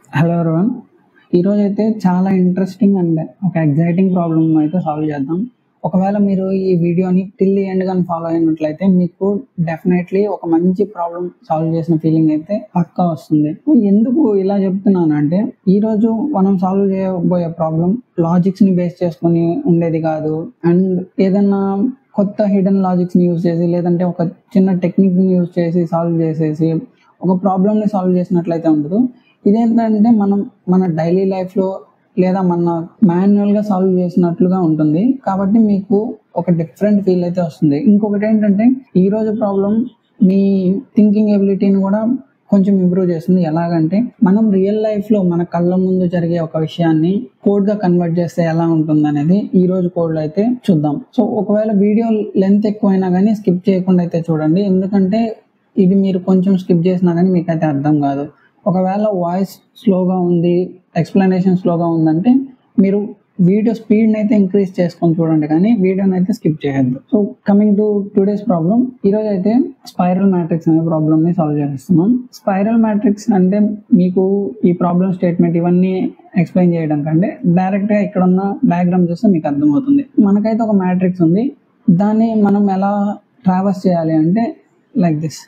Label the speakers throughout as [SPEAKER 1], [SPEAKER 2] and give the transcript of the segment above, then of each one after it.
[SPEAKER 1] hello everyone ఈరోజు అయితే చాలా ఇంట్రెస్టింగ్ అండ్ ఒక ఎగ్జైటింగ్ ప్రాబ్లమ్ అయితే సాల్వ్ చేద్దాం ఒకవేళ మీరు ఈ వీడియోని టిల్ ది ఎండ్ కానీ ఫాలో అయినట్లయితే మీకు డెఫినెట్లీ ఒక మంచి ప్రాబ్లం సాల్వ్ చేసిన ఫీలింగ్ అయితే పక్కా వస్తుంది ఎందుకు ఇలా చెప్తున్నానంటే ఈరోజు మనం సాల్వ్ చేయబోయే ప్రాబ్లం లాజిక్స్ని బేస్ చేసుకొని ఉండేది కాదు అండ్ ఏదన్నా కొత్త హిడెన్ లాజిక్స్ని యూజ్ చేసి లేదంటే ఒక చిన్న టెక్నిక్ని యూజ్ చేసి సాల్వ్ చేసేసి ఒక ప్రాబ్లమ్ని సాల్వ్ చేసినట్లయితే ఉండదు ఇదేంటంటే మనం మన డైలీ లైఫ్లో లేదా మన మాన్యువల్గా సాల్వ్ చేసినట్లుగా ఉంటుంది కాబట్టి మీకు ఒక డిఫరెంట్ ఫీల్ అయితే వస్తుంది ఇంకొకటి ఏంటంటే ఈరోజు ప్రాబ్లం మీ థింకింగ్ ఎబిలిటీని కూడా కొంచెం ఇంప్రూవ్ చేస్తుంది ఎలాగంటే మనం రియల్ లైఫ్లో మన కళ్ళ ముందు జరిగే ఒక విషయాన్ని కోడ్గా కన్వర్ట్ చేస్తే ఎలా ఉంటుంది అనేది ఈ రోజు కోడ్లో అయితే చూద్దాం సో ఒకవేళ వీడియో లెంత్ ఎక్కువైనా కానీ స్కిప్ చేయకుండా అయితే చూడండి ఎందుకంటే ఇది మీరు కొంచెం స్కిప్ చేసినా కానీ మీకైతే అర్థం కాదు ఒకవేళ వాయిస్ స్లోగా ఉంది ఎక్స్ప్లెనేషన్ స్లోగా ఉందంటే మీరు వీడియో స్పీడ్ని అయితే ఇంక్రీజ్ చేసుకొని చూడండి కానీ వీడియోని అయితే స్కిప్ చేయొద్దు so coming to today's problem ఈరోజు అయితే స్పైరల్ మ్యాట్రిక్స్ అనే ప్రాబ్లమ్ని సాల్వ్ చేస్తున్నాం స్పైరల్ మ్యాట్రిక్స్ అంటే మీకు ఈ ప్రాబ్లం స్టేట్మెంట్ ఇవన్నీ ఎక్స్ప్లెయిన్ చేయడం కంటే డైరెక్ట్గా ఇక్కడ ఉన్న డయాగ్రామ్ చూస్తే మీకు అర్థమవుతుంది మనకైతే ఒక మ్యాట్రిక్స్ ఉంది దాన్ని మనం ఎలా ట్రావెల్స్ చేయాలి అంటే లైక్ దిస్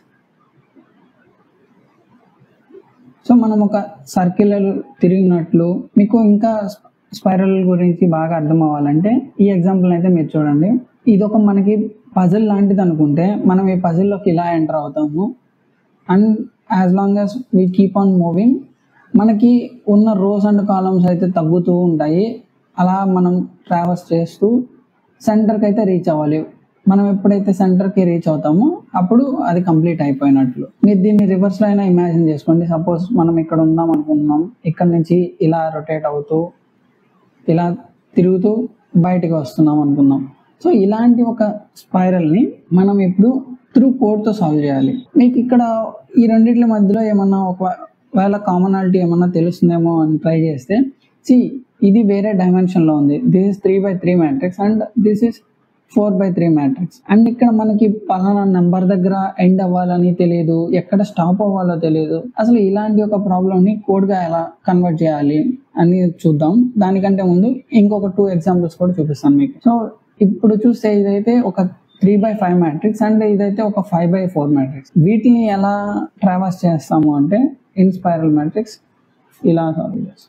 [SPEAKER 1] సో మనం ఒక సర్కిల్ తిరిగినట్లు మీకు ఇంకా స్పైరల్ గురించి బాగా అర్థం అవ్వాలంటే ఈ ఎగ్జాంపుల్ అయితే మీరు చూడండి ఇది ఒక మనకి పజిల్ లాంటిది అనుకుంటే మనం ఈ పజిల్లోకి ఇలా ఎంటర్ అవుతాము and as long as we keep on moving మనకి ఉన్న రోస్ అండ్ కాలమ్స్ అయితే తగ్గుతూ ఉంటాయి అలా మనం ట్రావెల్స్ చేస్తూ సెంటర్కి అయితే రీచ్ అవ్వాలి మనం ఎప్పుడైతే సెంటర్కి రీచ్ అవుతామో అప్పుడు అది కంప్లీట్ అయిపోయినట్లు మీరు దీన్ని రివర్స్లో అయినా ఇమాజిన్ చేసుకోండి సపోజ్ మనం ఇక్కడ ఉందాం అనుకుంటున్నాం ఇక్కడ నుంచి ఇలా రొటేట్ అవుతూ ఇలా తిరుగుతూ బయటికి వస్తున్నాం అనుకుందాం సో ఇలాంటి ఒక స్పైరల్ని మనం ఇప్పుడు త్రూ కోడ్తో సాల్వ్ చేయాలి మీకు ఇక్కడ ఈ రెండిట్ల మధ్యలో ఏమన్నా ఒకవేళ కామనాలిటీ ఏమన్నా తెలుస్తుందేమో అని ట్రై చేస్తే సి ఇది వేరే డైమెన్షన్లో ఉంది this is three by three matrix and this is four by three matrix and ఇక్కడ మనకి పలానా నెంబర్ దగ్గర ఎండ్ అవ్వాలని తెలియదు ఎక్కడ స్టాప్ అవ్వాలో తెలియదు అసలు ఇలాంటి ఒక ప్రాబ్లమ్ని కోడ్గా ఎలా కన్వర్ట్ చేయాలి అని చూద్దాం దానికంటే ముందు ఇంకొక టూ ఎగ్జాంపుల్స్ కూడా చూపిస్తాను మీకు సో ఇప్పుడు చూస్తే ఇదైతే ఒక three by five matrix and ఇదైతే ఒక ఫైవ్ బై ఫోర్ మ్యాట్రిక్స్ వీటిని ఎలా ట్రావెల్స్ చేస్తాము అంటే ఇన్స్పైరల్ మ్యాట్రిక్స్ ఇలా సాల్వ్ చేస్తాం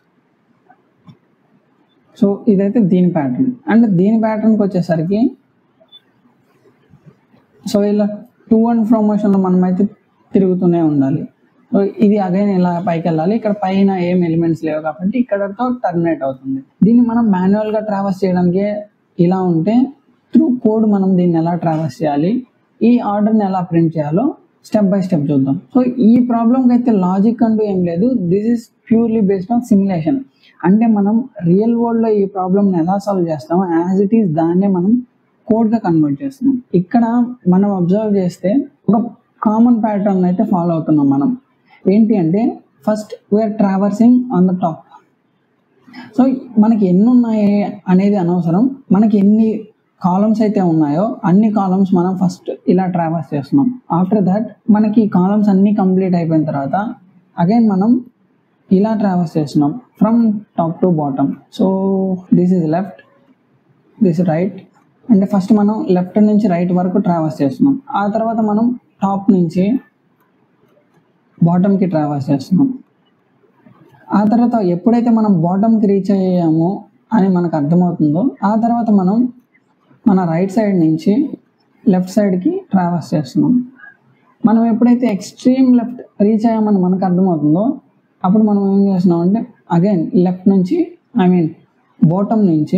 [SPEAKER 1] సో ఇదైతే దీని ప్యాటర్న్ అండ్ దీని ప్యాటర్న్కి వచ్చేసరికి సో ఇలా టూ అండ్ ఫ్రో మోషన్లో మనం అయితే తిరుగుతూనే ఉండాలి సో ఇది అగైన్ ఇలా పైకి వెళ్ళాలి ఇక్కడ పైన ఏం ఎలిమెంట్స్ లేవు కాబట్టి ఇక్కడతో టర్మినేట్ అవుతుంది దీన్ని మనం మాన్యువల్గా ట్రావెల్స్ చేయడానికి ఇలా ఉంటే త్రూ కోడ్ మనం దీన్ని ఎలా ట్రావెల్స్ చేయాలి ఈ ఆర్డర్ని ఎలా ప్రింట్ చేయాలో స్టెప్ బై స్టెప్ చూద్దాం సో ఈ ప్రాబ్లంకి అయితే లాజిక్ అంటూ ఏం లేదు this is purely based on simulation అంటే మనం రియల్ వరల్డ్లో ఈ ప్రాబ్లమ్ని ఎలా సాల్వ్ చేస్తామో యాజ్ ఇట్ ఈస్ దాన్నే మనం కోడ్గా కన్వర్ట్ చేస్తున్నాం ఇక్కడ మనం అబ్జర్వ్ చేస్తే ఒక కామన్ ప్యాటర్న్ అయితే ఫాలో అవుతున్నాం మనం ఏంటి అంటే first we are traversing on the top so మనకి ఎన్ని ఉన్నాయి అనేది అనవసరం మనకి ఎన్ని కాలమ్స్ అయితే ఉన్నాయో అన్ని కాలమ్స్ మనం ఫస్ట్ ఇలా ట్రావెల్స్ చేస్తున్నాం ఆఫ్టర్ దట్ మనకి కాలమ్స్ అన్నీ కంప్లీట్ అయిపోయిన తర్వాత అగైన్ మనం ఇలా ట్రావెల్స్ చేస్తున్నాం from top to bottom so this is left this right అంటే ఫస్ట్ మనం లెఫ్ట్ నుంచి రైట్ వరకు ట్రావెల్స్ చేస్తున్నాం ఆ తర్వాత మనం టాప్ నుంచి బాటమ్కి ట్రావెల్స్ చేస్తున్నాం ఆ తర్వాత ఎప్పుడైతే మనం బాటమ్కి రీచ్ అయ్యామో అని మనకు అర్థమవుతుందో ఆ తర్వాత మనం మన రైట్ సైడ్ నుంచి లెఫ్ట్ సైడ్కి ట్రావెల్స్ చేస్తున్నాం మనం ఎప్పుడైతే ఎక్స్ట్రీమ్ లెఫ్ట్ రీచ్ అయ్యామని మనకు అర్థమవుతుందో అప్పుడు మనం ఏం చేస్తున్నాం అంటే అగైన్ లెఫ్ట్ నుంచి ఐ మీన్ బాటమ్ నుంచి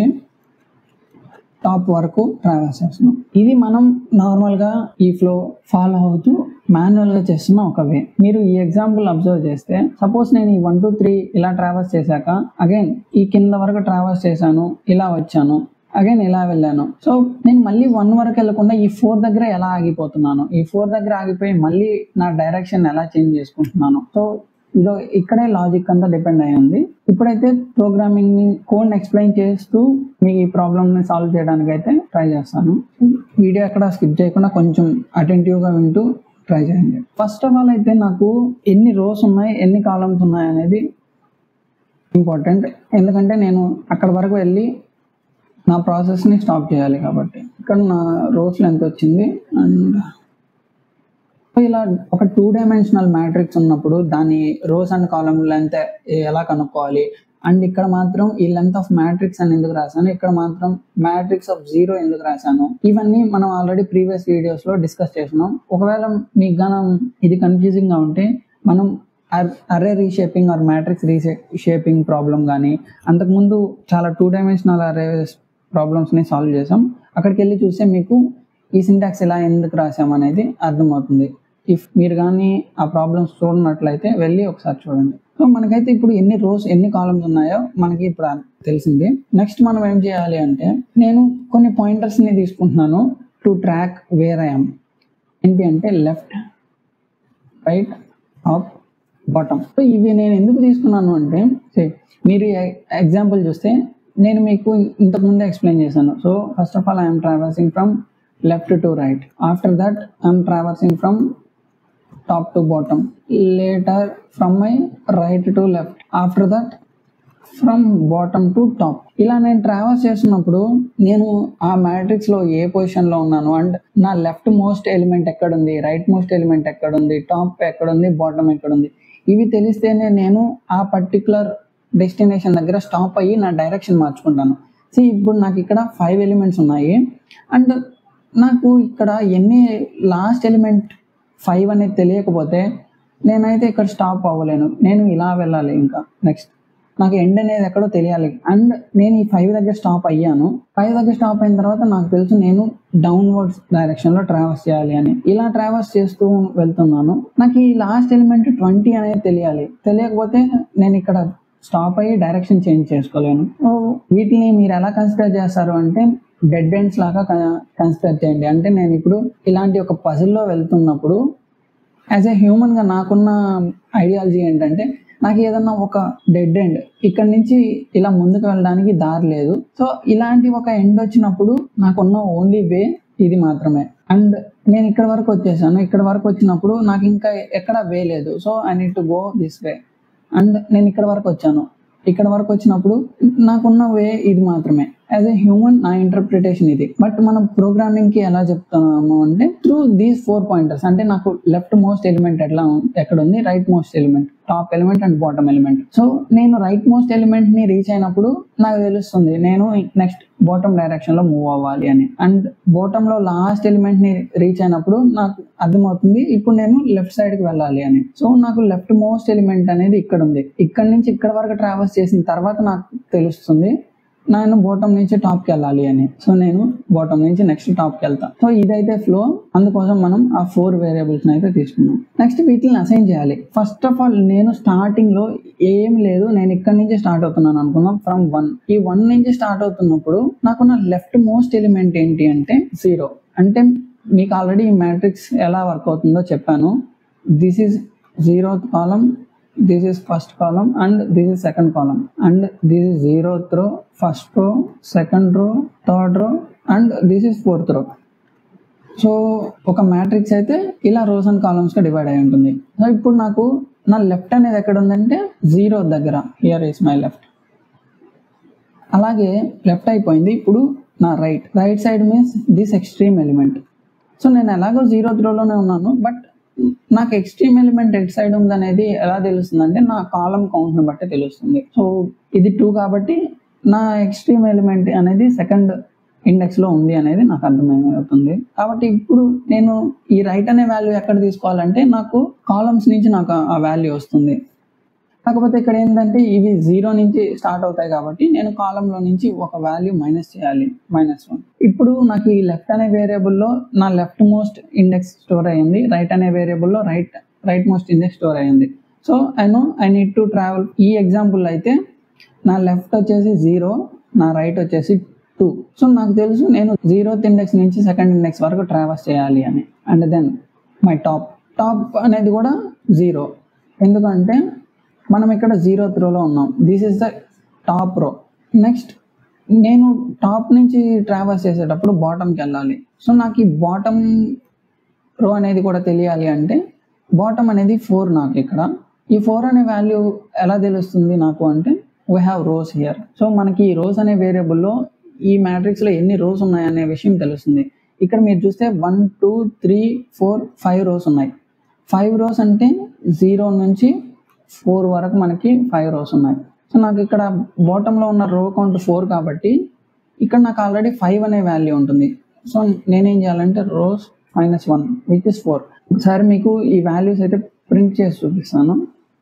[SPEAKER 1] టాప్ వరకు ట్రావెల్స్ చేస్తున్నాం ఇది మనం నార్మల్గా ఈ ఫ్లో ఫాలో అవుతూ మాన్యువల్గా చేస్తున్న ఒక వే మీరు ఈ ఎగ్జాంపుల్ అబ్జర్వ్ చేస్తే సపోజ్ నేను ఈ వన్ టూ త్రీ ఇలా ట్రావెల్స్ చేశాక అగైన్ ఈ కింద వరకు ట్రావెల్స్ చేశాను ఇలా వచ్చాను అగైన్ ఇలా వెళ్ళాను సో నేను మళ్ళీ వన్ వరకు వెళ్ళకుండా ఈ ఫోర్ దగ్గర ఎలా ఆగిపోతున్నాను ఈ ఫోర్ దగ్గర ఆగిపోయి మళ్ళీ నా డైరెక్షన్ ఎలా చేంజ్ చేసుకుంటున్నాను సో ఇదో ఇక్కడే లాజిక్ అంతా డిపెండ్ అయి ఉంది ఇప్పుడైతే ప్రోగ్రామింగ్ ని కోడ్ ఎక్స్ప్లెయిన్ చేస్తూ మీకు ఈ ప్రాబ్లమ్ ని సాల్వ్ చేయడానికి అయితే ట్రై చేస్తాను వీడియో ఎక్కడ స్కిప్ చేయకుండా కొంచెం అటెంటివ్ గా వింటూ ట్రై చేయండి ఫస్ట్ ఆఫ్ ఆల్ అయితే నాకు ఎన్ని రోస్ ఉన్నాయి ఎన్ని కాలమ్స్ ఉన్నాయి అనేది ఇంపార్టెంట్ ఎందుకంటే నేను అక్కడ వరకు వెళ్ళి నా ప్రాసెస్ని స్టాప్ చేయాలి కాబట్టి ఇక్కడ నా రోస్ లెంత్ వచ్చింది అండ్ ఇలా ఒక టూ డైమెన్షనల్ మ్యాట్రిక్స్ ఉన్నప్పుడు దాని రోస్ అండ్ కాలమ్ లెంత్ ఎలా కనుక్కోవాలి అండ్ ఇక్కడ మాత్రం ఈ లెంత్ ఆఫ్ మ్యాట్రిక్స్ అని ఎందుకు రాశాను ఇక్కడ మాత్రం మ్యాట్రిక్స్ ఆఫ్ జీరో ఎందుకు రాశాను ఇవన్నీ మనం ఆల్రెడీ ప్రీవియస్ వీడియోస్ లో డిస్కస్ చేసినాం ఒకవేళ మీకు గానం ఇది కన్ఫ్యూజింగ్ గా ఉంటే మనం array reshaping or matrix reshaping problem కానీ అంతకుముందు చాలా టూ డైమెన్షనల్ అర్రే ప్రాబ్లమ్స్ని సాల్వ్ చేసాం అక్కడికి వెళ్ళి చూస్తే మీకు ఈ సింటాక్స్ ఇలా ఎందుకు రాసాం అనేది అర్థమవుతుంది ఇఫ్ మీరు కానీ ఆ ప్రాబ్లమ్స్ చూడనట్లయితే వెళ్ళి ఒకసారి చూడండి సో మనకైతే ఇప్పుడు ఎన్ని రోస్ ఎన్ని కాలమ్స్ ఉన్నాయో మనకి ఇప్పుడు తెలిసింది నెక్స్ట్ మనం ఏం చేయాలి అంటే నేను కొన్ని పాయింటర్స్ని తీసుకుంటున్నాను టు ట్రాక్ వేర్ ఐఎమ్ ఏంటి అంటే left right up bottom so ఇవి నేను ఎందుకు తీసుకున్నాను అంటే సే మీరు ఎగ్జాంపుల్ చూస్తే నేను మీకు ఇంతకుముందే ఎక్స్ప్లెయిన్ చేశాను so first of all I'm traversing from left to right after that I'm traversing from top to bottom later from my right to left after that from bottom to top ఇలా నేను travels చేస్తున్నప్పుడు నేను ఆ matrix లో ఏ position లో ఉన్నాను and నా left leftmost element ఎక్కడుంది రైట్ మోస్ట్ ఎలిమెంట్ ఎక్కడుంది టాప్ ఎక్కడుంది బాటమ్ ఎక్కడుంది ఇవి తెలిస్తేనే నేను ఆ పర్టికులర్ డెస్టినేషన్ దగ్గర స్టాప్ అయ్యి నా డైరెక్షన్ మార్చుకుంటాను సో ఇప్పుడు నాకు ఇక్కడ ఫైవ్ ఎలిమెంట్స్ ఉన్నాయి అండ్ నాకు ఇక్కడ ఎన్ని లాస్ట్ ఎలిమెంట్ ఫైవ్ అనేది తెలియకపోతే నేనైతే ఇక్కడ స్టాప్ అవ్వలేను నేను ఇలా వెళ్ళాలి ఇంకా నెక్స్ట్ నాకు ఎండ్ అనేది ఎక్కడో తెలియాలి అండ్ నేను ఈ ఫైవ్ దగ్గర స్టాప్ అయ్యాను ఫైవ్ దగ్గర స్టాప్ అయిన తర్వాత నాకు తెలుసు నేను డౌన్వర్డ్స్ డైరెక్షన్ లో ట్రావెల్స్ చేయాలి అని ఇలా ట్రావెల్స్ చేస్తూ వెళ్తున్నాను నాకు ఈ లాస్ట్ ఎలిమెంట్ ట్వంటీ అనేది తెలియాలి తెలియకపోతే నేను ఇక్కడ స్టాప్ అయ్యి డైరెక్షన్ చేంజ్ చేసుకోలేను సో వీటిని మీరు ఎలా కన్సిడర్ చేస్తారు అంటే డెడ్ ఎండ్స్ లాగా కన్సిడర్ చేయండి అంటే నేను ఇప్పుడు ఇలాంటి ఒక పజిల్లో వెళ్తున్నప్పుడు యాజ్ ఏ హ్యూమన్గా నాకున్న ఐడియాలజీ ఏంటంటే నాకు ఏదన్నా ఒక డెడ్ ఎండ్ ఇక్కడ నుంచి ఇలా ముందుకు వెళ్ళడానికి దారి లేదు సో ఇలాంటి ఒక ఎండ్ వచ్చినప్పుడు నాకున్న ఓన్లీ వే ఇది మాత్రమే అండ్ నేను ఇక్కడ వరకు వచ్చేసాను ఇక్కడ వరకు వచ్చినప్పుడు నాకు ఇంకా ఎక్కడ వే లేదు so I need to go this way and నేను ఇక్కడ వరకు వచ్చాను ఇక్కడ వరకు వచ్చినప్పుడు నాకున్న వే ఇది మాత్రమే యాజ్ ఎ హ్యూమన్ నా ఇంటర్ప్రిటేషన్ ఇది బట్ మనం ప్రోగ్రామింగ్ కి ఎలా చెప్తున్నాము అంటే త్రూ దీస్ ఫోర్ పాయింటర్స్ అంటే నాకు లెఫ్ట్ మోస్ట్ ఎలిమెంట్ ఎట్లా ఎక్కడ ఉంది rightmost element top element and bottom element so నేను రైట్ మోస్ట్ ఎలిమెంట్ ని రీచ్ అయినప్పుడు నాకు తెలుస్తుంది నేను నెక్స్ట్ బాటమ్ డైరెక్షన్ లో మూవ్ అవ్వాలి అని అండ్ బాటమ్ లో లాస్ట్ ఎలిమెంట్ ని రీచ్ అయినప్పుడు నాకు అర్థమవుతుంది ఇప్పుడు నేను లెఫ్ట్ సైడ్ కి వెళ్ళాలి అని సో నాకు లెఫ్ట్ మోస్ట్ ఎలిమెంట్ అనేది ఇక్కడ ఉంది ఇక్కడ నుంచి ఇక్కడ వరకు ట్రావెల్స్ చేసిన తర్వాత నాకు తెలుస్తుంది నేను బాటమ్ నుంచి టాప్ కి వెళ్ళాలి అని సో నేను బాటమ్ నుంచి నెక్స్ట్ టాప్ కి వెళ్తాను సో ఇదైతే ఫ్లో అందుకోసం మనం ఆ ఫోర్ వేరియబుల్స్ అయితే తీసుకున్నాం నెక్స్ట్ వీటిని అసైన్ చేయాలి ఫస్ట్ ఆఫ్ ఆల్ నేను స్టార్టింగ్ లో ఏం లేదు నేను ఇక్కడ నుంచి స్టార్ట్ అవుతున్నాను అనుకుందాం ఫ్రమ్ వన్ ఈ వన్ నుంచి స్టార్ట్ అవుతున్నప్పుడు నాకున్న లెఫ్ట్ మోస్ట్ ఎలిమెంట్ ఏంటి అంటే జీరో అంటే మీకు ఆల్రెడీ ఈ మ్యాట్రిక్స్ ఎలా వర్క్ అవుతుందో చెప్పాను this is zero column this is first column and this is second column and this is zeroth row first row second row third row and this is fourth row so ఒక matrix అయితే ఇలా rows and columns గా divide అయి ఉంటుంది so ఇప్పుడు నాకు నా left అనేది ఎక్కడ ఉందంటే జీరో దగ్గర హియర్ ఇస్ మై లెఫ్ట్ అలాగే లెఫ్ట్ అయిపోయింది ఇప్పుడు నా right right side means this extreme element so నేను ఎలాగో జీరో త్రోలోనే ఉన్నాను బట్ నాకు ఎక్స్ట్రీమ్ ఎలిమెంట్ ఎట్ సైడ్ ఉంది అనేది ఎలా తెలుస్తుంది అంటే నా కాలం కౌంట్ ని బట్టి తెలుస్తుంది సో ఇది టూ కాబట్టి నా ఎక్స్ట్రీమ్ ఎలిమెంట్ అనేది సెకండ్ ఇండెక్స్ లో ఉంది అనేది నాకు అర్థమవుతుంది కాబట్టి ఇప్పుడు నేను ఈ రైట్ అనే వాల్యూ ఎక్కడ తీసుకోవాలంటే నాకు కాలమ్స్ నుంచి నాకు ఆ వాల్యూ వస్తుంది కాకపోతే ఇక్కడ ఏంటంటే ఇవి జీరో నుంచి స్టార్ట్ అవుతాయి కాబట్టి నేను కాలంలో నుంచి ఒక వాల్యూ మైనస్ చేయాలి మైనస్ వన్ ఇప్పుడు నాకు ఈ లెఫ్ట్ అనే వేరియబుల్లో నా లెఫ్ట్ మోస్ట్ ఇండెక్స్ స్టోర్ అయ్యింది రైట్ అనే వేరియబుల్లో right right most index store అయ్యింది so I know I need to travel ఈ ఎగ్జాంపుల్ అయితే నా లెఫ్ట్ వచ్చేసి జీరో నా రైట్ వచ్చేసి టూ సో నాకు తెలుసు నేను జీరోత్ ఇండెక్స్ నుంచి సెకండ్ ఇండెక్స్ వరకు ట్రావెల్స్ చేయాలి అని and then my top top అనేది కూడా జీరో ఎందుకంటే మనం ఇక్కడ జీరో రోలో ఉన్నాం this is the top row next నేను టాప్ నుంచి ట్రావెల్స్ చేసేటప్పుడు బాటమ్కి వెళ్ళాలి సో నాకు ఈ బాటమ్ రో అనేది కూడా తెలియాలి అంటే బాటమ్ అనేది ఫోర్ నాకు ఇక్కడ ఈ ఫోర్ అనే వాల్యూ ఎలా తెలుస్తుంది నాకు అంటే we have rows here so మనకి ఈ రోస్ అనే వేరియబుల్లో ఈ మ్యాట్రిక్స్లో ఎన్ని రోస్ ఉన్నాయనే విషయం తెలుస్తుంది ఇక్కడ మీరు చూస్తే one two three four five rows ఉన్నాయి ఫైవ్ రోస్ అంటే జీరో నుంచి ఫోర్ వరకు మనకి ఫైవ్ రోస్ ఉన్నాయి సో నాకు ఇక్కడ బాటంలో ఉన్న రో కౌంట్ ఫోర్ కాబట్టి ఇక్కడ నాకు ఆల్రెడీ ఫైవ్ అనే వాల్యూ ఉంటుంది సో నేనేం చేయాలంటే rows minus one which is four ఒకసారి మీకు ఈ వాల్యూస్ అయితే ప్రింట్ చేసి చూపిస్తాను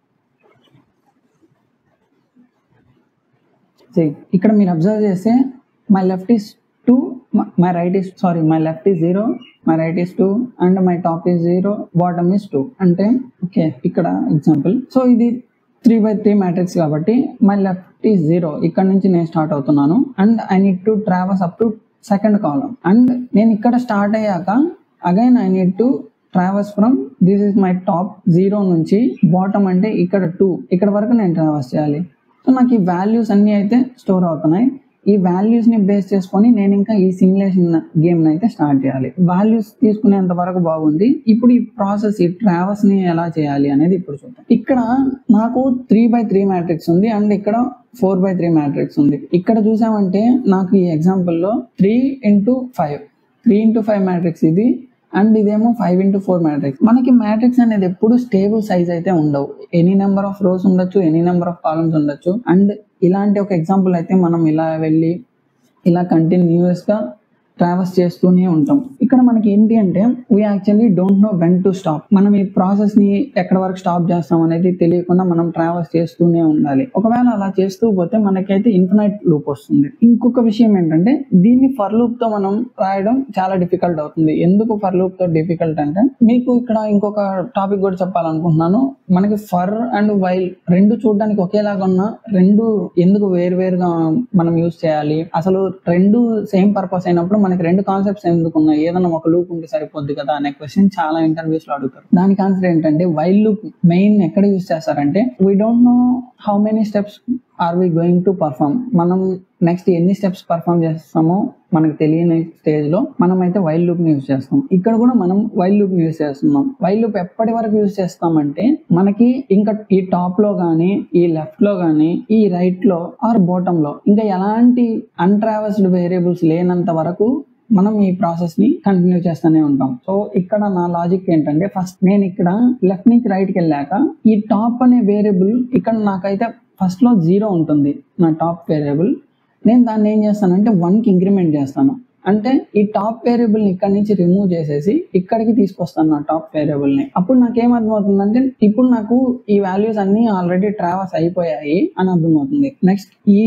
[SPEAKER 1] See, ఇక్కడ మీరు అబ్జర్వ్ చేస్తే my left is two my right is sorry my left is zero my right is two and my top is zero bottom is two అంటే ఓకే ఇక్కడ ఎగ్జాంపుల్ సో ఇది three by three matrix కాబట్టి my left is zero ఇక్కడ నుంచి నేను start అవుతున్నాను and I need to travels up to second column and నేను ఇక్కడ స్టార్ట్ అయ్యాక again I need to travels from this is my top zero నుంచి bottom అంటే ఇక్కడ టూ ఇక్కడ వరకు నేను ట్రావెల్స్ చేయాలి సో నాకు ఈ వాల్యూస్ అన్నీ అయితే స్టోర్ అవుతున్నాయి ఈ వాల్యూస్ ని బేస్ చేసుకొని నేను ఇంకా ఈ సిమ్యులేషన్ గేమ్ అయితే స్టార్ట్ చేయాలి వాల్యూస్ తీసుకునేంత వరకు బాగుంది ఇప్పుడు ఈ ప్రాసెస్ ఈ ట్రావెల్స్ ని ఎలా చేయాలి అనేది ఇప్పుడు చూద్దాం ఇక్కడ నాకు త్రీ బై త్రీ మ్యాట్రిక్స్ ఉంది అండ్ ఇక్కడ ఫోర్ బై త్రీ మ్యాట్రిక్స్ ఉంది ఇక్కడ చూసామంటే నాకు ఈ ఎగ్జాంపుల్లో three into five three into five matrix ఇది అండ్ ఇదేమో ఫైవ్ ఇంటూ ఫోర్ మ్యాట్రిక్స్ మనకి మ్యాట్రిక్స్ అనేది ఎప్పుడు స్టేబుల్ సైజ్ అయితే ఉండవు ఎనీ నెంబర్ ఆఫ్ రోస్ ఉండొచ్చు ఎనీ నెంబర్ ఆఫ్ కాలమ్స్ ఉండొచ్చు అండ్ ఇలాంటి ఒక ఎగ్జాంపుల్ అయితే మనం ఇలా వెళ్ళి ఇలా కంటిన్యూస్ గా ట్రావెల్స్ చేస్తూనే ఉంటాం ఇక్కడ మనకి ఏంటి అంటే we actually don't know when to stop మనం ఈ ప్రాసెస్ ని ఎక్కడ వరకు స్టాప్ చేస్తాం అనేది తెలియకుండా మనం ట్రావెల్స్ చేస్తూనే ఉండాలి ఒకవేళ అలా చేస్తూ పోతే మనకైతే ఇన్ఫినైట్ లూప్ వస్తుంది ఇంకొక విషయం ఏంటంటే దీన్ని ఫర్ లూప్ తో మనం రాయడం చాలా డిఫికల్ట్ అవుతుంది ఎందుకు ఫర్ లూప్ తో డిఫికల్ట్ అంటే మీకు ఇక్కడ ఇంకొక టాపిక్ కూడా చెప్పాలనుకుంటున్నాను మనకి ఫర్ అండ్ వైల్ రెండు చూడడానికి ఒకేలాగా ఉన్న రెండు ఎందుకు వేరువేరుగా మనం యూజ్ చేయాలి అసలు రెండు సేమ్ పర్పస్ అయినప్పుడు మనకి రెండు కాన్సెప్ట్స్ ఎందుకు ఉన్నాయి ఏదైనా ఒక లూప్ ఉంటే సరిపోద్ది కదా అనే క్వశ్చన్ చాలా ఇంటర్వ్యూస్ లో అడుగుతారు దానికి ఆన్సర్ ఏంటంటే వైల్ లూప్ మెయిన్ ఎక్కడ యూజ్ చేస్తారంటే we don't know how many steps are we going to perform మనం నెక్స్ట్ ఎన్ని స్టెప్స్ పర్ఫామ్ చేస్తామో మనకు తెలియని స్టేజ్ లో మనం అయితే వైల్ లూప్ ని యూజ్ చేస్తాం ఇక్కడ కూడా మనం వైల్ లూప్ ని యూజ్ చేస్తున్నాం వైల్ లూప్ ఎప్పటి వరకు యూజ్ చేస్తామంటే మనకి ఇంకా ఈ టాప్ లో గానీ ఈ లెఫ్ట్ లో గానీ ఈ రైట్ లో ఆర్ బాటమ్ లో ఇంకా ఎలాంటి అన్ట్రావెల్స్డ్ వేరియబుల్స్ లేనంత వరకు మనం ఈ ప్రాసెస్ ని కంటిన్యూ చేస్తూనే ఉంటాం సో ఇక్కడ నా లాజిక్ ఏంటంటే ఫస్ట్ నేను ఇక్కడ లెఫ్ట్ నుంచి రైట్ కి వెళ్ళాక ఈ టాప్ అనే వేరియబుల్ ఇక్కడ నాకైతే ఫస్ట్ లో జీరో ఉంటుంది నా టాప్ వేరియబుల్ నేను దాన్ని ఏం చేస్తానంటే వన్ కి ఇంక్రిమెంట్ చేస్తాను అంటే ఈ టాప్ వేరియబుల్ ని ఇక్కడ నుంచి రిమూవ్ చేసేసి ఇక్కడికి తీసుకొస్తాను నా టాప్ వేరియబుల్ ని అప్పుడు నాకు ఏమర్థమవుతుందంటే ఇప్పుడు నాకు ఈ వాల్యూస్ అన్ని ఆల్రెడీ ట్రావెల్స్ అయిపోయాయి అని అర్థమవుతుంది నెక్స్ట్ ఈ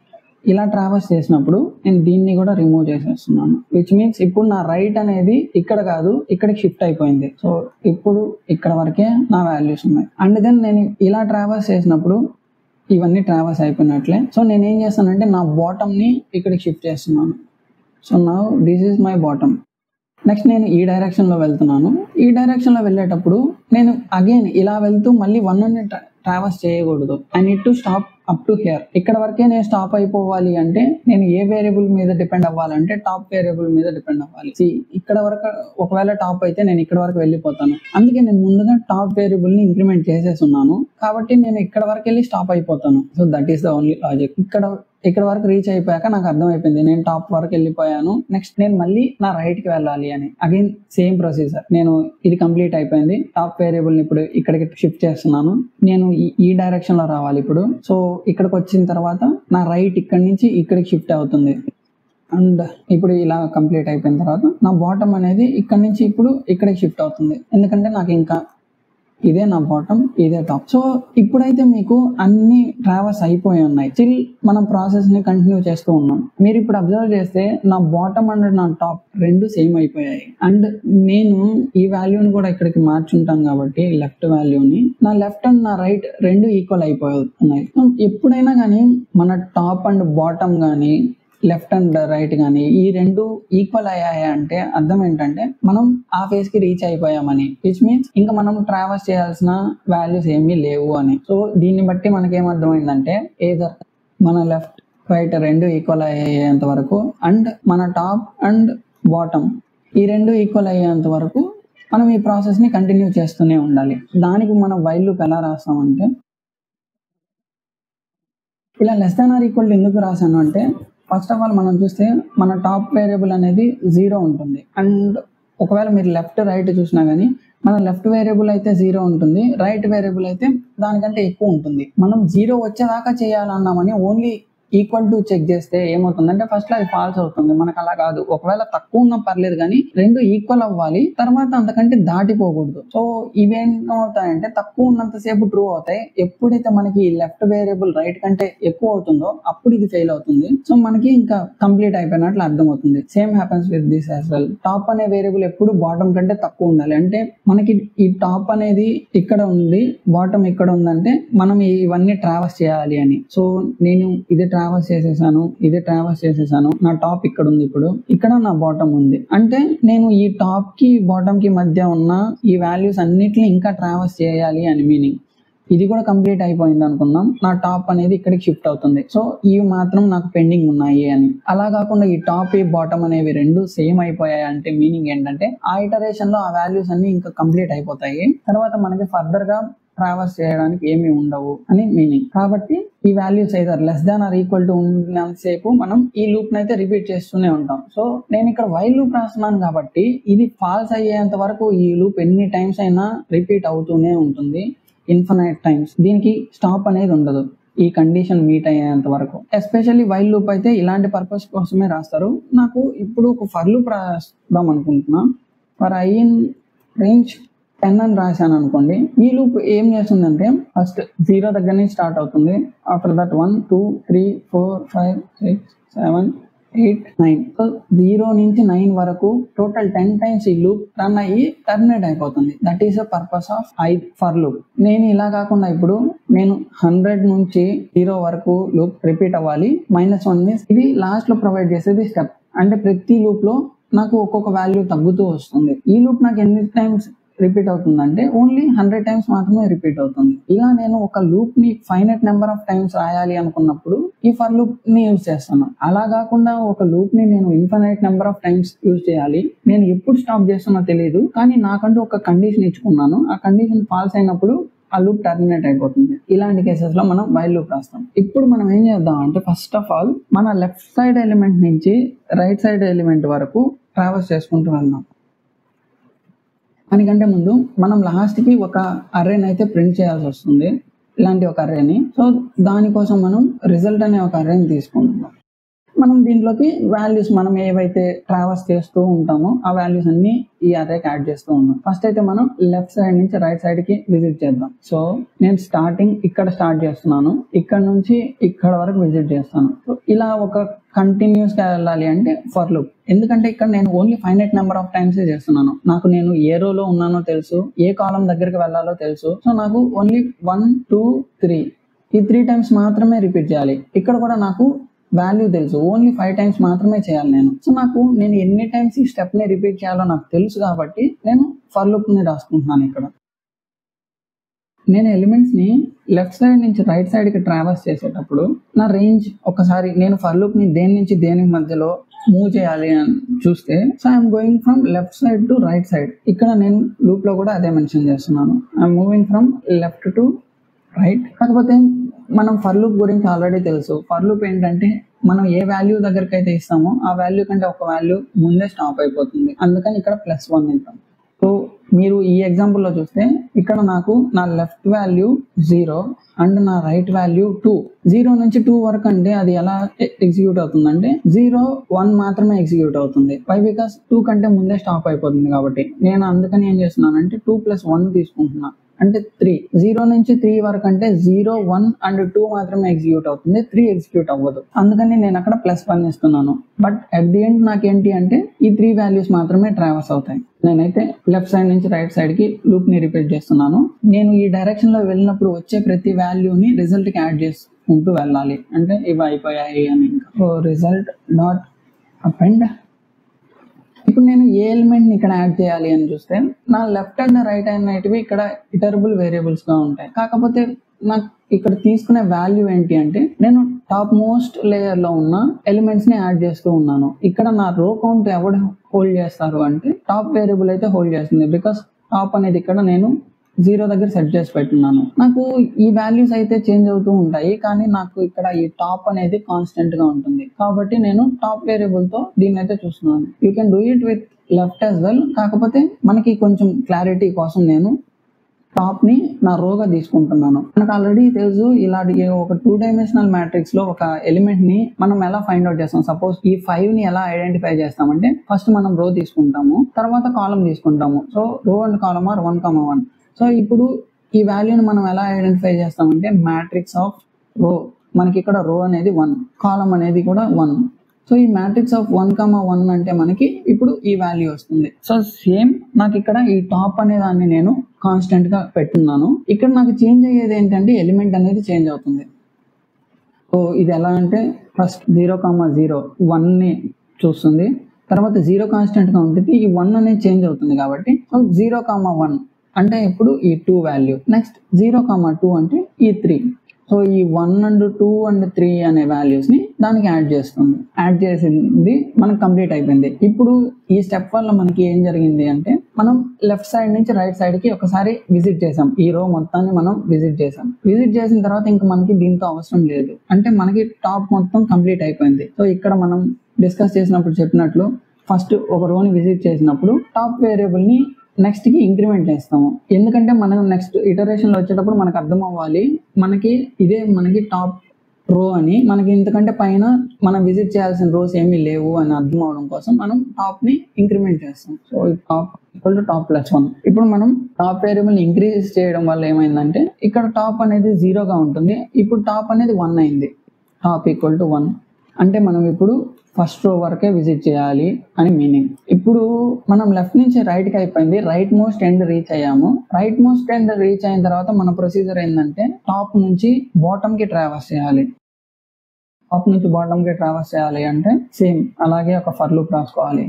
[SPEAKER 1] ఇలా ట్రావెల్స్ చేసినప్పుడు నేను దీన్ని కూడా రిమూవ్ చేసేస్తున్నాను విచ్ మీన్స్ ఇప్పుడు నా రైట్ అనేది ఇక్కడ కాదు ఇక్కడికి షిఫ్ట్ అయిపోయింది సో ఇప్పుడు ఇక్కడ వరకే నా వాల్యూస్ ఉన్నాయి అండ్ దెన్ నేను ఇలా ట్రావెల్స్ చేసినప్పుడు ఇవన్నీ ట్రావెల్స్ అయిపోయినట్లే సో నేను ఏం చేస్తానంటే నా బాటమ్ ని ఇక్కడికి షిఫ్ట్ చేస్తున్నాను సో నా this is my bottom next నేను ఈ డైరెక్షన్ లో వెళ్తున్నాను ఈ డైరెక్షన్ లో వెళ్ళేటప్పుడు నేను అగైన్ ఇలా వెళ్తూ మళ్ళీ వన్ ట్రావెల్స్ చేయకూడదు I need to stop up to here ఇక్కడ వరకే నేను స్టాప్ అయిపోవాలి అంటే నేను ఏ వేరియబుల్ మీద డిపెండ్ అవ్వాలంటే టాప్ వేరియబుల్ మీద డిపెండ్ అవ్వాలి See, ఇక్కడ వరకు ఒకవేళ టాప్ అయితే నేను ఇక్కడ వరకు వెళ్ళిపోతాను అందుకే నేను ముందుగా టాప్ వేరియబుల్ ని ఇంక్రిమెంట్ చేసేస్తున్నాను కాబట్టి నేను ఇక్కడ వరకు వెళ్ళి స్టాప్ అయిపోతాను so that is the only logic ఇక్కడ ఇక్కడ వరకు రీచ్ అయిపోయాక నాకు అర్థమైపోయింది నేను టాప్ వరకు వెళ్ళిపోయాను నెక్స్ట్ నేను మళ్ళీ నా రైట్ కి వెళ్ళాలి అని అగైన్ సేమ్ ప్రొసీజర్ నేను ఇది కంప్లీట్ అయిపోయింది టాప్ వేరియబుల్ ని ఇప్పుడు ఇక్కడికి షిఫ్ట్ చేస్తున్నాను నేను ఈ- ఈ డైరెక్షన్ లో రావాలి ఇప్పుడు సో ఇక్కడికి వచ్చిన తర్వాత నా రైట్ ఇక్కడి నుంచి ఇక్కడికి షిఫ్ట్ అవుతుంది అండ్ ఇప్పుడు ఇలా కంప్లీట్ అయిపోయిన తర్వాత నా బాటమ్ అనేది ఇక్కడ నుంచి ఇప్పుడు ఇక్కడికి షిఫ్ట్ అవుతుంది ఎందుకంటే నాకు ఇంకా ఇదే నా బాటమ్ ఇదే టాప్ సో ఇప్పుడైతే మీకు అన్ని ట్రావెల్స్ అయిపోయి ఉన్నాయి స్టిల్ మనం ప్రాసెస్ ని కంటిన్యూ చేస్తూ ఉన్నాం మీరు ఇప్పుడు అబ్జర్వ్ చేస్తే నా బాటమ్ అండ్ నా టాప్ రెండు సేమ్ అయిపోయాయి అండ్ నేను ఈ వాల్యూని కూడా ఇక్కడికి మార్చుంటాను కాబట్టి లెఫ్ట్ వాల్యూని నా లెఫ్ట్ అండ్ నా రైట్ రెండు ఈక్వల్ అయిపోతున్నాయి సో ఎప్పుడైనా కానీ మన టాప్ అండ్ బాటమ్ కానీ లెఫ్ట్ అండ్ రైట్ కానీ ఈ రెండు ఈక్వల్ అయ్యాయి అంటే అర్థం ఏంటంటే మనం ఆ ఫేజ్ కి రీచ్ అయిపోయామని విచ్ మీన్స్ ఇంకా మనం ట్రావెల్స్ చేయాల్సిన వాల్యూస్ ఏమీ లేవు అని సో దీన్ని బట్టి మనకి ఏమర్థమైందంటే ఏదర్ మన లెఫ్ట్ రైట్ రెండు ఈక్వల్ అయ్యేంత వరకు అండ్ మన టాప్ అండ్ బాటమ్ ఈ రెండు ఈక్వల్ అయ్యేంత వరకు మనం ఈ ప్రాసెస్ ని కంటిన్యూ చేస్తూనే ఉండాలి దానికి మనం వైల్ లూప్ ఎలా రాస్తామంటే ఇలా లెస్ దాన్ ఆర్ ఈక్వల్ ఎందుకు రాశాను అంటే ఫస్ట్ ఆఫ్ ఆల్ మనం చూస్తే మన టాప్ వేరియబుల్ అనేది జీరో ఉంటుంది అండ్ ఒకవేళ మీరు లెఫ్ట్ రైట్ చూసినా కానీ మన లెఫ్ట్ వేరియబుల్ అయితే జీరో ఉంటుంది రైట్ వేరియబుల్ అయితే దానికంటే ఎక్కువ ఉంటుంది మనం జీరో వచ్చేదాకా చేయాలన్నామని ఓన్లీ ఈక్వల్ టు చెక్ చేస్తే ఏమవుతుందంటే ఫస్ట్ అది ఫాల్స్ అవుతుంది మనకు అలా కాదు ఒకవేళ తక్కువ ఉన్నా పర్లేదు కానీ రెండు ఈక్వల్ అవ్వాలి తర్వాత అంతకంటే దాటిపోకూడదు సో ఇవేంటవుతాయంటే తక్కువ ఉన్నంత సేపు ట్రూ అవుతాయి ఎప్పుడైతే మనకి లెఫ్ట్ వేరియబుల్ రైట్ కంటే ఎక్కువ అవుతుందో అప్పుడు ఇది ఫెయిల్ అవుతుంది సో మనకి ఇంకా కంప్లీట్ అయిపోయినట్లు అర్థమవుతుంది same happens with this as well top అనే వేరియబుల్ ఎప్పుడు బాటమ్ కంటే తక్కువ ఉండాలి అంటే మనకి ఈ టాప్ అనేది ఇక్కడ ఉంది బాటమ్ ఇక్కడ ఉందంటే మనం ఇవన్నీ ట్రావెల్స్ చేయాలి అని సో నేను ఇది ట్రావెల్స్ చేసేసాను ఇది ట్రావెల్స్ చేసేసాను నా టాప్ ఇక్కడ ఉంది ఇప్పుడు ఇక్కడ నా బాటమ్ ఉంది అంటే నేను ఈ టాప్ కి బాటమ్ కి మధ్య ఉన్న ఈ వాల్యూస్ అన్నిటిని ఇంకా ట్రావెల్స్ చేయాలి అని మీనింగ్ ఇది కూడా కంప్లీట్ అయిపోయింది అనుకుందాం నా టాప్ అనేది ఇక్కడికి షిఫ్ట్ అవుతుంది సో ఇవి మాత్రం నాకు పెండింగ్ ఉన్నాయి అని అలా కాకుండా ఈ టాప్ ఈ బాటమ్ అనేవి రెండు సేమ్ అయిపోయాయి అంటే మీనింగ్ ఏంటంటే ఆ ఇటరేషన్ లో ఆ వాల్యూస్ అన్ని ఇంకా కంప్లీట్ అయిపోతాయి తర్వాత మనకి ఫర్దర్ గా ట్రావెల్స్ చేయడానికి ఏమీ ఉండవు అని మీనింగ్ కాబట్టి ఈ వాల్యూస్ అయితే less than or equal to ఉన్నంతసేపు మనం ఈ లూప్ అయితే రిపీట్ చేస్తూనే ఉంటాం సో నేను ఇక్కడ వైల్ లూప్ రాస్తున్నాను కాబట్టి ఇది ఫాల్స్ అయ్యేంత వరకు ఈ లూప్ ఎన్ని టైమ్స్ అయినా రిపీట్ అవుతూనే ఉంటుంది ఇన్ఫినైట్ టైమ్స్ దీనికి స్టాప్ అనేది ఉండదు ఈ కండిషన్ మీట్ అయ్యేంత వరకు ఎస్పెషల్లీ వైల్ లూప్ అయితే ఇలాంటి పర్పస్ కోసమే రాస్తారు నాకు ఇప్పుడు ఒక ఫర్ లూప్ రాద్దాం అనుకుంటున్నా for I in range ten అని రాశాను అనుకోండి ఈ లూప్ ఏం చేస్తుందంటే ఫస్ట్ జీరో దగ్గర నుంచి స్టార్ట్ అవుతుంది after that one two three four five six seven eight nine so zero నుంచి నైన్ వరకు టోటల్ టెన్ టైమ్స్ ఈ లూప్ రన్ అయ్యి టర్మినేట్ అయిపోతుంది that is the purpose of I for loop నేను ఇలా కాకుండా ఇప్పుడు నేను హండ్రెడ్ నుంచి జీరో వరకు లూప్ రిపీట్ అవ్వాలి మైనస్ వన్ ఇది లాస్ట్ లో ప్రొవైడ్ చేసేది స్టెప్ అంటే ప్రతి లూప్ లో నాకు ఒక్కొక్క వాల్యూ తగ్గుతూ వస్తుంది ఈ లూప్ నాకు ఎన్ని టైమ్స్ రిపీట్ అవుతుందంటే ఓన్లీ హండ్రెడ్ టైమ్స్ మాత్రమే రిపీట్ అవుతుంది ఇలా నేను ఒక లూప్ ని ఫైనట్ నెంబర్ ఆఫ్ టైమ్స్ రాయాలి అనుకున్నప్పుడు ఈ ఫర్ లూప్ ని యూజ్ చేస్తాను అలా కాకుండా ఒక లూప్ ని నేను infinite number of times use చేయాలి నేను ఎప్పుడు స్టాప్ చేస్తున్నా తెలియదు కానీ నాకంటూ ఒక కండిషన్ ఇచ్చుకున్నాను ఆ కండిషన్ ఫాల్స్ అయినప్పుడు ఆ లూప్ టర్మినేట్ అయిపోతుంది ఇలాంటి కేసెస్ లో మనం వైల్ లూప్ రాస్తాం ఇప్పుడు మనం ఏం చేద్దాం అంటే ఫస్ట్ ఆఫ్ ఆల్ మన లెఫ్ట్ సైడ్ ఎలిమెంట్ నుంచి రైట్ సైడ్ ఎలిమెంట్ వరకు ట్రావెల్స్ చేసుకుంటూ వెళ్దాం దానికంటే ముందు మనం లాస్ట్కి ఒక అర్రేని అయితే ప్రింట్ చేయాల్సి వస్తుంది ఇలాంటి ఒక అర్రేని సో దానికోసం మనం రిజల్ట్ అనే ఒక అర్రేని తీసుకుంటాం మనం దీంట్లోకి వాల్యూస్ మనం ఏవైతే ట్రావెల్స్ చేస్తూ ఉంటామో ఆ వాల్యూస్ అన్ని ఈ అర్రేకి యాడ్ చేస్తూ ఉన్నాం ఫస్ట్ అయితే మనం లెఫ్ట్ సైడ్ నుంచి రైట్ సైడ్ కి విజిట్ చేద్దాం సో నేను స్టార్టింగ్ ఇక్కడ స్టార్ట్ చేస్తున్నాను ఇక్కడ నుంచి ఇక్కడ వరకు విజిట్ చేస్తాను సో ఇలా ఒక కంటిన్యూస్ గా వెళ్ళాలి అంటే ఫర్ లుక్ ఎందుకంటే ఇక్కడ నేను only finite number of times చేస్తున్నాను నాకు నేను ఏ రోలో ఉన్నానో తెలుసు ఏ కాలం దగ్గరికి వెళ్ళాలో తెలుసు సో నాకు ఓన్లీ వన్ టూ త్రీ ఈ త్రీ టైమ్స్ మాత్రమే రిపీట్ చేయాలి ఇక్కడ కూడా నాకు వాల్యూ తెలుసు ఓన్లీ ఫైవ్ టైమ్స్ మాత్రమే చేయాలి నేను సో నాకు నేను ఎన్ని టైమ్స్ ఈ స్టెప్ ని రిపీట్ చేయాలో నాకు తెలుసు కాబట్టి నేను ఫర్ లుక్ ని రాసుకుంటున్నాను ఇక్కడ నేను ఎలిమెంట్స్ ని లెఫ్ట్ సైడ్ నుంచి రైట్ సైడ్ కి ట్రావెల్స్ చేసేటప్పుడు నా రేంజ్ ఒకసారి నేను ఫర్ లుక్ ని దేని నుంచి దేని మధ్యలో మూవ్ చేయాలి అని చూస్తే so I'm going from left side to right side ఇక్కడ నేను లూప్ లో కూడా అదే మెన్షన్ చేస్తున్నాను I'm moving from left to right కాకపోతే మనం ఫర్ లూప్ గురించి ఆల్రెడీ తెలుసు ఫర్ లూప్ ఏంటంటే మనం ఏ వాల్యూ దగ్గరికి అయితే ఇస్తామో ఆ వాల్యూ కంటే ఒక వాల్యూ ముందే స్టాప్ అయిపోతుంది అందుకని ఇక్కడ ప్లస్ వన్ ఇద్దాం సో మీరు ఈ ఎగ్జాంపుల్లో చూస్తే ఇక్కడ నాకు నా లెఫ్ట్ వాల్యూ జీరో అండ్ నా రైట్ వాల్యూ టూ జీరో నుంచి టూ వరకు అంటే అది ఎలా ఎగ్జిక్యూట్ అవుతుందంటే జీరో వన్ మాత్రమే ఎగ్జిక్యూట్ అవుతుంది వై బికాస్ టూ కంటే ముందే స్టాప్ అయిపోతుంది కాబట్టి నేను అందుకని ఏం చేస్తున్నానంటే టూ ప్లస్ వన్ తీసుకుంటున్నా అంటే త్రీ జీరో నుంచి త్రీ వరకు అంటే జీరో వన్ అండ్ టూ మాత్రమే ఎగ్జిక్యూట్ అవుతుంది త్రీ ఎగ్జిక్యూట్ అవ్వదు అందుకని నేను అక్కడ ప్లస్ వన్ ఇస్తున్నాను బట్ అట్ ది ఎండ్ నాకేంటి అంటే ఈ త్రీ వాల్యూస్ మాత్రమే ట్రావెల్స్ అవుతాయి నేనైతే లెఫ్ట్ సైడ్ నుంచి రైట్ సైడ్ కి లూప్ ని రిపీట్ చేస్తున్నాను నేను ఈ డైరెక్షన్ లో వెళ్ళినప్పుడు వచ్చే ప్రతి వాల్యూని రిజల్ట్ కి యాడ్ చేసుకుంటూ వెళ్ళాలి అంటే ఇవి అయిపోయాయి అని ఇంకా సో రిజల్ట్ డాట్ అపెండ్ ఇప్పుడు నేను ఏ ఎలిమెంట్ ని ఇక్కడ యాడ్ చేయాలి అని చూస్తే నా లెఫ్ట్ అండ్ రైట్ అనేటివి ఇక్కడ ఇటరబుల్ వేరియబుల్స్ గా ఉంటాయి కాకపోతే నాకు ఇక్కడ తీసుకునే వాల్యూ ఏంటి అంటే నేను టాప్ మోస్ట్ లేయర్ లో ఉన్న ఎలిమెంట్స్ ని యాడ్ చేస్తూ ఉన్నాను ఇక్కడ నా రో కౌంట్ ఎవడు హోల్డ్ చేస్తారు అంటే టాప్ వేరియబుల్ అయితే హోల్డ్ చేస్తుంది బికాస్ టాప్ అనేది ఇక్కడ నేను జీరో దగ్గర సెట్ చేసి పెట్టున్నాను నాకు ఈ వాల్యూస్ అయితే చేంజ్ అవుతూ ఉంటాయి కానీ నాకు ఇక్కడ ఈ టాప్ అనేది కాన్స్టెంట్ గా ఉంటుంది కాబట్టి నేను టాప్ వేరియబుల్ తో దీన్ని అయితే చూస్తున్నాను you can do it with left as well కాకపోతే మనకి కొంచెం క్లారిటీ కోసం నేను టాప్ ని నా రోగా తీసుకుంటున్నాను మనకు ఆల్రెడీ తెలుసు ఇలాంటి ఒక టూ డైమెన్షనల్ మ్యాట్రిక్స్ లో ఒక ఎలిమెంట్ ని మనం ఎలా ఫైండ్ అవుట్ చేస్తాం సపోజ్ ఈ ఫైవ్ ని ఎలా ఐడెంటిఫై చేస్తామంటే ఫస్ట్ మనం రో తీసుకుంటాము తర్వాత కాలం తీసుకుంటాము so row and column R one comma one so ఇప్పుడు ఈ వాల్యూని మనం ఎలా ఐడెంటిఫై చేస్తామంటే మ్యాట్రిక్స్ ఆఫ్ రో మనకి ఇక్కడ రో అనేది వన్ కాలం అనేది కూడా వన్ సో ఈ matrix of one comma one అంటే మనకి ఇప్పుడు ఈ వాల్యూ వస్తుంది సో సేమ్ నాకు ఇక్కడ ఈ టాప్ అనే దాన్ని నేను కాన్స్టెంట్ గా పెట్టున్నాను ఇక్కడ నాకు చేంజ్ అయ్యేది ఏంటంటే ఎలిమెంట్ అనేది చేంజ్ అవుతుంది సో ఇది ఎలా అంటే first zero comma zero one ని చూస్తుంది తర్వాత జీరో కాన్స్టెంట్ గా ఉంటుంది ఈ వన్ అనేది చేంజ్ అవుతుంది కాబట్టి సో జీరో కామా వన్ అంటే ఇప్పుడు ఈ two value next zero comma two అంటే ఈ త్రీ సో ఈ one and two and three అనే వాల్యూస్ ని దానికి యాడ్ చేస్తుంది యాడ్ చేసింది మనకు కంప్లీట్ అయిపోయింది ఇప్పుడు ఈ స్టెప్ వల్ల మనకి ఏం జరిగింది అంటే మనం లెఫ్ట్ సైడ్ నుంచి రైట్ సైడ్ కి ఒకసారి విజిట్ చేసాం ఈ రో మొత్తాన్ని మనం విజిట్ చేసాం విజిట్ చేసిన తర్వాత ఇంకా మనకి దీంతో అవసరం లేదు అంటే మనకి టాప్ మొత్తం కంప్లీట్ అయిపోయింది సో ఇక్కడ మనం డిస్కస్ చేసినప్పుడు చెప్పినట్లు ఫస్ట్ ఒక రోని విజిట్ చేసినప్పుడు టాప్ వేరియబుల్ ని నెక్స్ట్ కి ఇంక్రిమెంట్ చేస్తాము ఎందుకంటే మనం నెక్స్ట్ ఇటరేషన్ లో వచ్చేటప్పుడు మనకు అర్థం అవ్వాలి మనకి ఇదే మనకి టాప్ రో అని మనకి ఇంతకంటే పైన మనం విజిట్ చేయాల్సిన రోస్ ఏమీ లేవు అని అర్థం అవడం కోసం మనం టాప్ ని ఇంక్రిమెంట్ చేస్తాం so top equal to top plus one ఇప్పుడు మనం టాప్ వేరియబుల్ ఇంక్రీజ్ చేయడం వల్ల ఏమైందంటే ఇక్కడ టాప్ అనేది జీరోగా ఉంటుంది ఇప్పుడు టాప్ అనేది వన్ అయింది టాప్ ఈక్వల్ టు వన్ అంటే మనం ఇప్పుడు ఫస్ట్ రో వరకే విజిట్ చేయాలి అని మీనింగ్ ఇప్పుడు మనం లెఫ్ట్ నుంచి రైట్ కి అయిపోయింది రైట్ మోస్ట్ ఎండ్ రీచ్ అయ్యాము రైట్ మోస్ట్ ఎండ్ రీచ్ అయిన తర్వాత మన ప్రొసీజర్ ఏంటంటే టాప్ నుంచి బాటమ్ కి ట్రావెల్స్ చేయాలి టాప్ నుంచి బాటమ్ కి ట్రావెల్స్ చేయాలి అంటే సేమ్ అలాగే ఒక ఫర్ లూప్ రాసుకోవాలి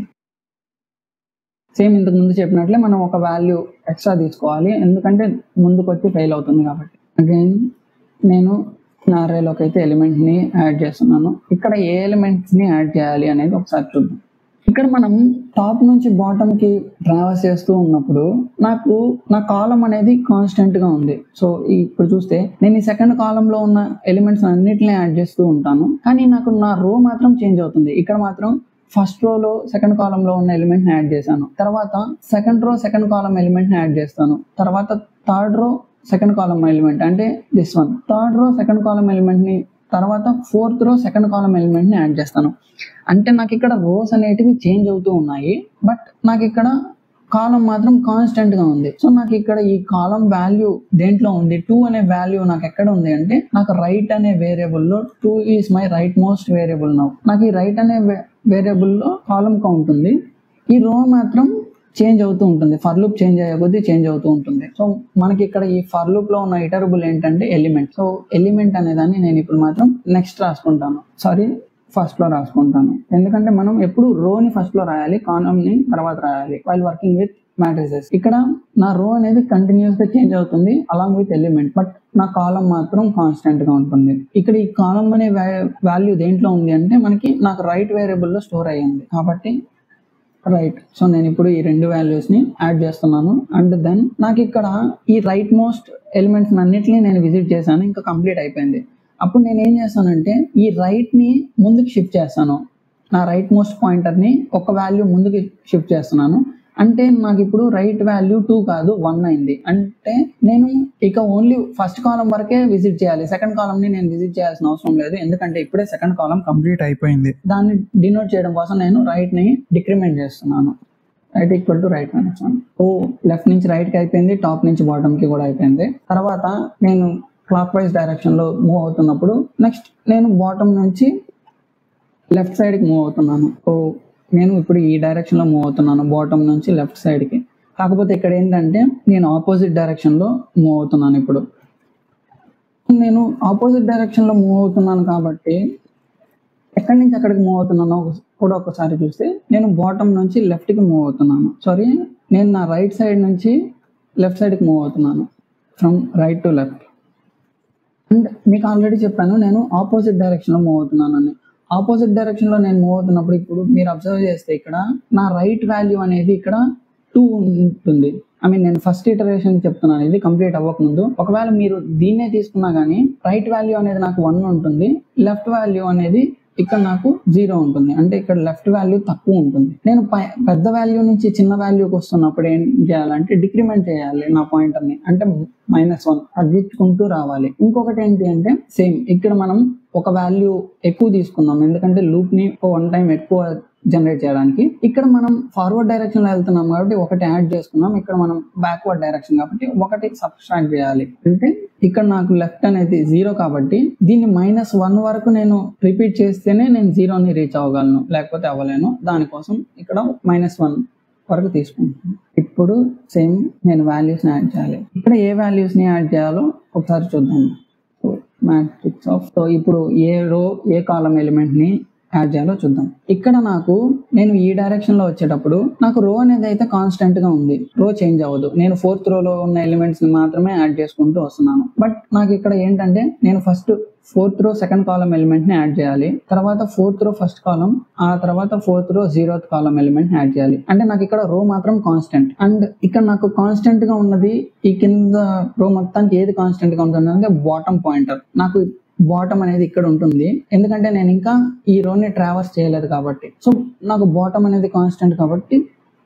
[SPEAKER 1] సేమ్ ఇంతకు ముందు చెప్పినట్లే మనం ఒక వాల్యూ ఎక్స్ట్రా తీసుకోవాలి ఎందుకంటే ముందుకు వచ్చి ఫెయిల్ అవుతుంది కాబట్టి అగైన్ నేను నా అరేలోకి అయితే ఎలిమెంట్ ని యాడ్ చేస్తున్నాను ఇక్కడ ఏ ఎలిమెంట్స్ ని యాడ్ చేయాలి అనేది ఒకసారి చూద్దాం ఇక్కడ మనం టాప్ నుంచి బాటమ్ కి ట్రావెల్స్ చేస్తూ ఉన్నప్పుడు నాకు నా కాలం అనేది కాన్స్టెంట్ గా ఉంది సో ఇప్పుడు చూస్తే నేను ఈ సెకండ్ కాలం లో ఉన్న ఎలిమెంట్స్ అన్నిటిని యాడ్ చేస్తూ ఉంటాను కానీ నాకు నా రో మాత్రం చేంజ్ అవుతుంది ఇక్కడ మాత్రం ఫస్ట్ రోలో సెకండ్ కాలం లో ఉన్న ఎలిమెంట్ ని యాడ్ చేశాను తర్వాత second row second column element ని యాడ్ చేస్తాను తర్వాత third row second column element అంటే this one third row second column element ని తర్వాత fourth row second column element ని యాడ్ చేస్తాను అంటే నాకు ఇక్కడ రోస్ అనేటివి చేంజ్ అవుతూ ఉన్నాయి బట్ నాకు ఇక్కడ కాలం మాత్రం కాన్స్టెంట్ గా ఉంది సో నాకు ఇక్కడ ఈ కాలం వాల్యూ దేంట్లో ఉంది టూ అనే వాల్యూ నాకు ఎక్కడ ఉంది అంటే నాకు రైట్ అనే వేరియబుల్ లో two is my right most variable now నాకు ఈ రైట్ అనే వేరియబుల్ లో కాలం కౌంట్ ఉంది ఈ రో మాత్రం చేంజ్ అవుతూ ఉంటుంది ఫర్ లూప్ చేంజ్ అయ్యే కొద్దీ చేంజ్ అవుతూ ఉంటుంది సో మనకి ఇక్కడ ఈ ఫర్ లూప్ లో ఉన్న ఇటరబుల్ ఏంటంటే ఎలిమెంట్ సో ఎలిమెంట్ అనే దాన్ని నేను ఇప్పుడు మాత్రం నెక్స్ట్ రాసుకుంటాను సారీ ఫస్ట్ లో రాసుకుంటాను ఎందుకంటే మనం ఎప్పుడు రోని ఫస్ట్ లో రాయాలి కాలం ని తర్వాత రాయాలి వైల్ వర్కింగ్ విత్ మ్యాట్రిసెస్ ఇక్కడ నా రో అనేది కంటిన్యూస్ గా చేంజ్ అవుతుంది అలాంగ్ విత్ ఎలిమెంట్ బట్ నా కాలం మాత్రం కాన్స్టెంట్ గా ఉంటుంది ఇక్కడ ఈ కాలం అనే వాల్యూ దేంట్లో ఉంది అంటే మనకి నాకు రైట్ వేరియబుల్ లో స్టోర్ అయ్యింది కాబట్టి రైట్ సో నేను ఇప్పుడు ఈ రెండు వాల్యూస్ ని యాడ్ చేస్తున్నాను అండ్ దెన్ నాకు ఇక్కడ ఈ రైట్ మోస్ట్ ఎలిమెంట్స్ అన్నిటిని నేను విజిట్ చేశాను ఇంకా కంప్లీట్ అయిపోయింది అప్పుడు నేను ఏం చేస్తానంటే ఈ రైట్ ని ముందుకు షిఫ్ట్ చేస్తాను నా రైట్ మోస్ట్ పాయింటర్ ని ఒక వాల్యూ ముందుకు షిఫ్ట్ చేస్తున్నాను అంటే నాకు ఇప్పుడు రైట్ వాల్యూ టూ కాదు వన్ అయింది అంటే నేను ఇక ఓన్లీ ఫస్ట్ కాలం వరకే విజిట్ చేయాలి సెకండ్ కాలం ని నేను విజిట్ చేయాల్సిన అవసరం లేదు ఎందుకంటే ఇప్పుడే సెకండ్ కాలం కంప్లీట్ అయిపోయింది దాన్ని డినోట్ చేయడం కోసం నేను రైట్ ని డిక్రిమెంట్ చేస్తున్నాను right equal to right minus one oh left నుంచి రైట్ కి అయిపోయింది టాప్ నుంచి బాటమ్ కి కూడా అయిపోయింది తర్వాత నేను క్లాక్ వైజ్ డైరెక్షన్ లో మూవ్ అవుతున్నప్పుడు నెక్స్ట్ నేను బాటమ్ నుంచి లెఫ్ట్ సైడ్ కి మూవ్ అవుతున్నాను ఓ నేను ఇప్పుడు ఈ డైరెక్షన్ లో మూవ్ అవుతున్నాను బాటమ్ నుంచి లెఫ్ట్ సైడ్ కి కాకపోతే ఇక్కడ ఏంటంటే నేను ఆపోజిట్ డైరెక్షన్ లో మూవ్ అవుతున్నాను ఇప్పుడు నేను ఆపోజిట్ డైరెక్షన్ లో మూవ్ అవుతున్నాను కాబట్టి ఎక్కడి నుంచి ఎక్కడికి మూవ్ అవుతున్నానో కూడా ఒకసారి చూస్తే నేను బాటమ్ నుంచి లెఫ్ట్ కి మూవ్ అవుతున్నాను సారీ నేను నా రైట్ సైడ్ నుంచి లెఫ్ట్ సైడ్ కి మూవ్ అవుతున్నాను from right to left and మీకు ఆల్రెడీ చెప్పాను నేను ఆపోజిట్ డైరెక్షన్ లో మూవ్ అవుతున్నాను అని ఆపోజిట్ డైరెక్షన్ లో నేను మూవ్ అవుతున్నప్పుడు ఇప్పుడు మీరు అబ్జర్వ్ చేస్తే ఇక్కడ నా రైట్ వాల్యూ అనేది ఇక్కడ టూ ఉంటుంది ఐ మీన్ నేను ఫస్ట్ ఇటరేషన్ చెప్తున్నాను ఇది కంప్లీట్ అవ్వకముందు ఒకవేళ మీరు దీన్నే తీసుకున్నా కానీ రైట్ వాల్యూ అనేది నాకు వన్ ఉంటుంది లెఫ్ట్ వాల్యూ అనేది ఇక్కడ నాకు జీరో ఉంటుంది అంటే ఇక్కడ లెఫ్ట్ వాల్యూ తక్కువ ఉంటుంది నేను పై- పెద్ద వాల్యూ నుంచి చిన్న వాల్యూకి వస్తున్నప్పుడు ఏం చేయాలంటే డిక్రిమెంట్ చేయాలి నా పాయింటర్ ని అంటే మైనస్ వన్ తగ్గించుకుంటూ రావాలి ఇంకొకటి ఏంటి అంటే సేమ్ ఇక్కడ మనం ఒక వాల్యూ ఎక్కువ తీసుకుందాం ఎందుకంటే లూప్ ని వన్ టైం ఎక్కువ జనరేట్ చేయడానికి ఇక్కడ మనం ఫార్వర్డ్ డైరెక్షన్ లో వెళ్తున్నాం కాబట్టి ఒకటి యాడ్ చేసుకున్నాం ఇక్కడ మనం బ్యాక్వర్డ్ డైరెక్షన్ కాబట్టి ఒకటి సబ్స్ట్రాక్ట్ చేయాలి అంటే ఇక్కడ నాకు లెఫ్ట్ అనేది జీరో కాబట్టి దీన్ని మైనస్ వన్ వరకు నేను రిపీట్ చేస్తేనే నేను జీరోని రీచ్ అవ్వగలను లేకపోతే అవ్వలేను దానికోసం ఇక్కడ మైనస్ వన్ వరకు తీసుకుంటాను ఇప్పుడు సేమ్ నేను వాల్యూస్ని యాడ్ చేయాలి ఇక్కడ ఏ వాల్యూస్ని యాడ్ చేయాలో ఒకసారి చూద్దాం సో మ్యాట్రిక్స్ ఆఫ్ సో ఇప్పుడు ఏ రో ఏ కాలం ఎలిమెంట్ని యాడ్ చేయాలో చూద్దాం ఇక్కడ నాకు నేను ఈ డైరెక్షన్ లో వచ్చేటప్పుడు నాకు రో అనేది అయితే కాన్స్టెంట్ గా ఉంది రో చేంజ్ అవ్వదు నేను ఫోర్త్ రోలో ఉన్న ఎలిమెంట్స్ ని మాత్రమే యాడ్ చేసుకుంటూ వస్తున్నాను బట్ నాకు ఇక్కడ ఏంటంటే నేను first fourth row second column element ని యాడ్ చేయాలి తర్వాత ఫోర్త్ రో ఫస్ట్ కాలం ఆ తర్వాత fourth row zeroth column element ని యాడ్ చేయాలి అంటే నాకు ఇక్కడ రో మాత్రం కాన్స్టెంట్ అండ్ ఇక్కడ నాకు కాన్స్టెంట్ గా ఉన్నది ఈ కింద రో మొత్తానికి ఏది కాన్స్టెంట్ గా ఉంటుంది అంటే బాటమ్ పాయింటర్ నాకు బాటమ్ అనేది ఇక్కడ ఉంటుంది ఎందుకంటే నేను ఇంకా ఈ రోని ట్రావర్స్ చేయలేదు కాబట్టి సో నాకు బాటమ్ అనేది కాన్స్టెంట్ కాబట్టి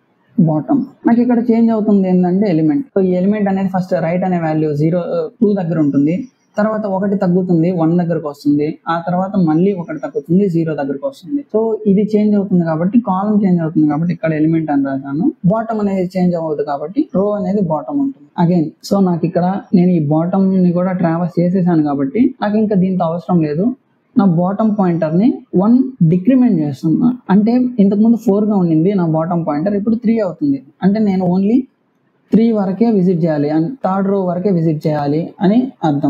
[SPEAKER 1] బాటమ్ నాకు ఇక్కడ చేంజ్ అవుతుంది ఏంటంటే ఎలిమెంట్ సో ఈ ఎలిమెంట్ అనేది ఫస్ట్ రైట్ అనే వాల్యూ జీరో టూ దగ్గర ఉంటుంది తర్వాత ఒకటి తగ్గుతుంది వన్ దగ్గరకు వస్తుంది ఆ తర్వాత మళ్ళీ ఒకటి తగ్గుతుంది జీరో దగ్గరకు వస్తుంది సో ఇది చేంజ్ అవుతుంది కాబట్టి కాలం చేంజ్ అవుతుంది కాబట్టి ఇక్కడ ఎలిమెంట్ అని రాశాను బాటమ్ అనేది చేంజ్ అవ్వదు కాబట్టి రో అనేది బాటమ్ ఉంటుంది అగైన్ సో నాకు ఇక్కడ నేను ఈ బాటమ్ ని కూడా ట్రావెల్స్ చేసేసాను కాబట్టి నాకు ఇంకా దీంతో అవసరం లేదు నా బాటమ్ పాయింటర్ ని వన్ డిక్రిమెంట్ చేస్తున్నా అంటే ఇంతకుముందు ఫోర్ గా ఉండింది నా బాటమ్ పాయింటర్ ఇప్పుడు త్రీ అవుతుంది అంటే నేను ఓన్లీ త్రీ వరకే విజిట్ చేయాలి అండ్ థర్డ్ రో వరకే విజిట్ చేయాలి అని అర్థం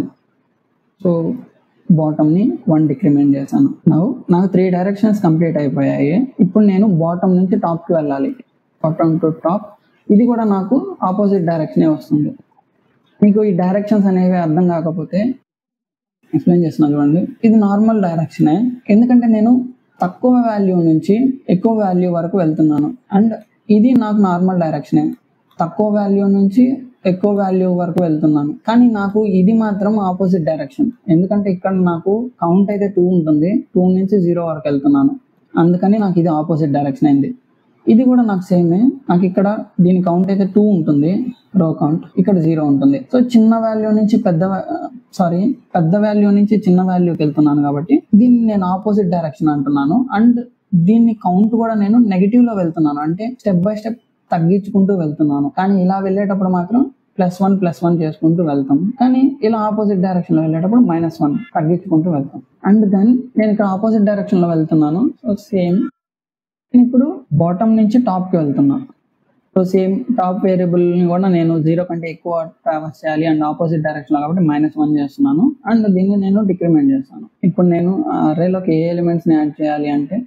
[SPEAKER 1] సో బాటమ్ని వన్ డిక్రిమెంట్ చేశాను నాకు నాకు త్రీ డైరెక్షన్స్ కంప్లీట్ అయిపోయాయి ఇప్పుడు నేను బాటమ్ నుంచి టాప్కి వెళ్ళాలి బాటమ్ టు టాప్ ఇది కూడా నాకు ఆపోజిట్ డైరెక్షనే వస్తుంది మీకు ఈ డైరెక్షన్స్ అనేవి అర్థం కాకపోతే ఎక్స్ప్లెయిన్ చేస్తున్నాను చూడండి ఇది నార్మల్ డైరెక్షనే ఎందుకంటే నేను తక్కువ వాల్యూ నుంచి ఎక్కువ వాల్యూ వరకు వెళ్తున్నాను అండ్ ఇది నాకు నార్మల్ డైరెక్షనే తక్కువ వాల్యూ నుంచి ఎక్కువ వాల్యూ వరకు వెళ్తున్నాను కానీ నాకు ఇది మాత్రం ఆపోజిట్ డైరెక్షన్ ఎందుకంటే ఇక్కడ నాకు కౌంట్ అయితే టూ ఉంటుంది టూ నుంచి జీరో వరకు వెళ్తున్నాను అందుకని నాకు ఇది ఆపోజిట్ డైరెక్షన్ అయింది ఇది కూడా నాకు సేమే నాకు ఇక్కడ దీని కౌంట్ అయితే టూ ఉంటుంది రో కౌంట్ ఇక్కడ జీరో ఉంటుంది సో చిన్న వాల్యూ నుంచి పెద్ద సారీ పెద్ద వాల్యూ నుంచి చిన్న వాల్యూకి వెళ్తున్నాను కాబట్టి దీన్ని నేను ఆపోజిట్ డైరెక్షన్ అంటున్నాను అండ్ దీన్ని కౌంట్ కూడా నేను నెగిటివ్ లో వెళ్తున్నాను అంటే స్టెప్ బై స్టెప్ తగ్గించుకుంటూ వెళ్తున్నాను కానీ ఇలా వెళ్ళేటప్పుడు మాత్రం ప్లస్ వన్ ప్లస్ వన్ చేసుకుంటూ వెళ్తాం కానీ ఇలా ఆపోజిట్ డైరెక్షన్ లో వెళ్ళేటప్పుడు మైనస్ వన్ తగ్గించుకుంటూ వెళ్తాం అండ్ దెన్ నేను ఇక్కడ ఆపోజిట్ డైరెక్షన్ లో వెళ్తున్నాను సో సేమ్ నేను ఇప్పుడు బాటమ్ నుంచి టాప్ కి వెళ్తున్నా సో సేమ్ టాప్ వేరియబుల్ ని కూడా నేను జీరో కంటే ఎక్కువ ట్రావెల్స్ చేయాలి అండ్ ఆపోజిట్ డైరెక్షన్ లో కాబట్టి మైనస్ వన్ చేస్తున్నాను అండ్ దీన్ని నేను డిక్రిమెంట్ చేస్తాను ఇప్పుడు నేను అరేలోకి ఏ ఎలిమెంట్స్ ని యాడ్ చేయాలి అంటే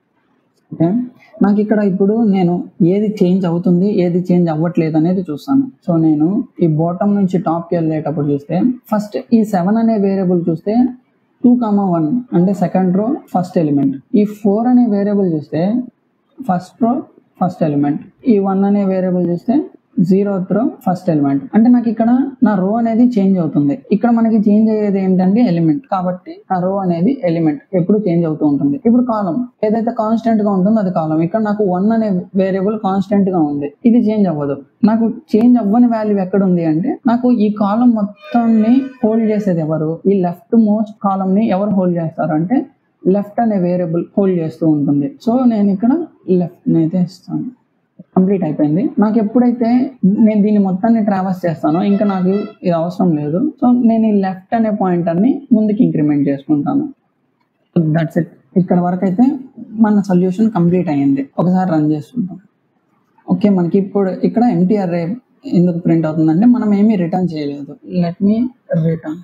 [SPEAKER 1] ఓకే నాకు ఇక్కడ ఇప్పుడు నేను ఏది చేంజ్ అవుతుంది ఏది చేంజ్ అవ్వట్లేదు అనేది చూస్తాను సో నేను ఈ బాటమ్ నుంచి టాప్కి వెళ్ళేటప్పుడు చూస్తే ఫస్ట్ ఈ సెవెన్ అనే వేరియబుల్ చూస్తే టూ కామా వన్ అంటే సెకండ్ రో ఫస్ట్ ఎలిమెంట్ ఈ ఫోర్ అనే వేరియబుల్ చూస్తే ఫస్ట్ రో ఫస్ట్ ఎలిమెంట్ ఈ వన్ అనే వేరియబుల్ చూస్తే జీరోత్ రో ఫస్ట్ ఎలిమెంట్ అంటే నాకు ఇక్కడ నా రో అనేది చేంజ్ అవుతుంది ఇక్కడ మనకి చేంజ్ అయ్యేది ఏంటంటే ఎలిమెంట్ కాబట్టి నా రో అనేది ఎలిమెంట్ ఎప్పుడు చేంజ్ అవుతూ ఉంటుంది ఇప్పుడు కాలం ఏదైతే కాన్స్టెంట్ గా ఉంటుందో అది కాలం ఇక్కడ నాకు వన్ అనే వేరియబుల్ కాన్స్టెంట్ గా ఉంది ఇది చేంజ్ అవ్వదు నాకు చేంజ్ అవ్వని వాల్యూ ఎక్కడ ఉంది అంటే నాకు ఈ కాలం మొత్తాన్ని హోల్డ్ చేసేది ఎవరు ఈ లెఫ్ట్ మోస్ట్ కాలం ని ఎవరు హోల్డ్ చేస్తారు అంటే లెఫ్ట్ అనే వేరియబుల్ హోల్డ్ చేస్తూ ఉంటుంది సో నేను ఇక్కడ లెఫ్ట్ అయితే ఇస్తాను కంప్లీట్ అయిపోయింది నాకు ఎప్పుడైతే నేను దీన్ని మొత్తాన్ని ట్రావెల్స్ చేస్తానో ఇంకా నాకు ఇది అవసరం లేదు సో నేను ఈ లెఫ్ట్ అనే పాయింటర్ని ముందుకి ఇంక్రిమెంట్ చేసుకుంటాను దట్స్ ఇట్ ఇక్కడ వరకు అయితే మన సొల్యూషన్ కంప్లీట్ అయ్యింది ఒకసారి రన్ చేసుకుంటాం ఓకే మనకి ఇప్పుడు ఇక్కడ ఎంటీఆర్ ఎందుకు ప్రింట్ అవుతుందంటే మనం ఏమీ రిటర్న్ చేయలేదు let me return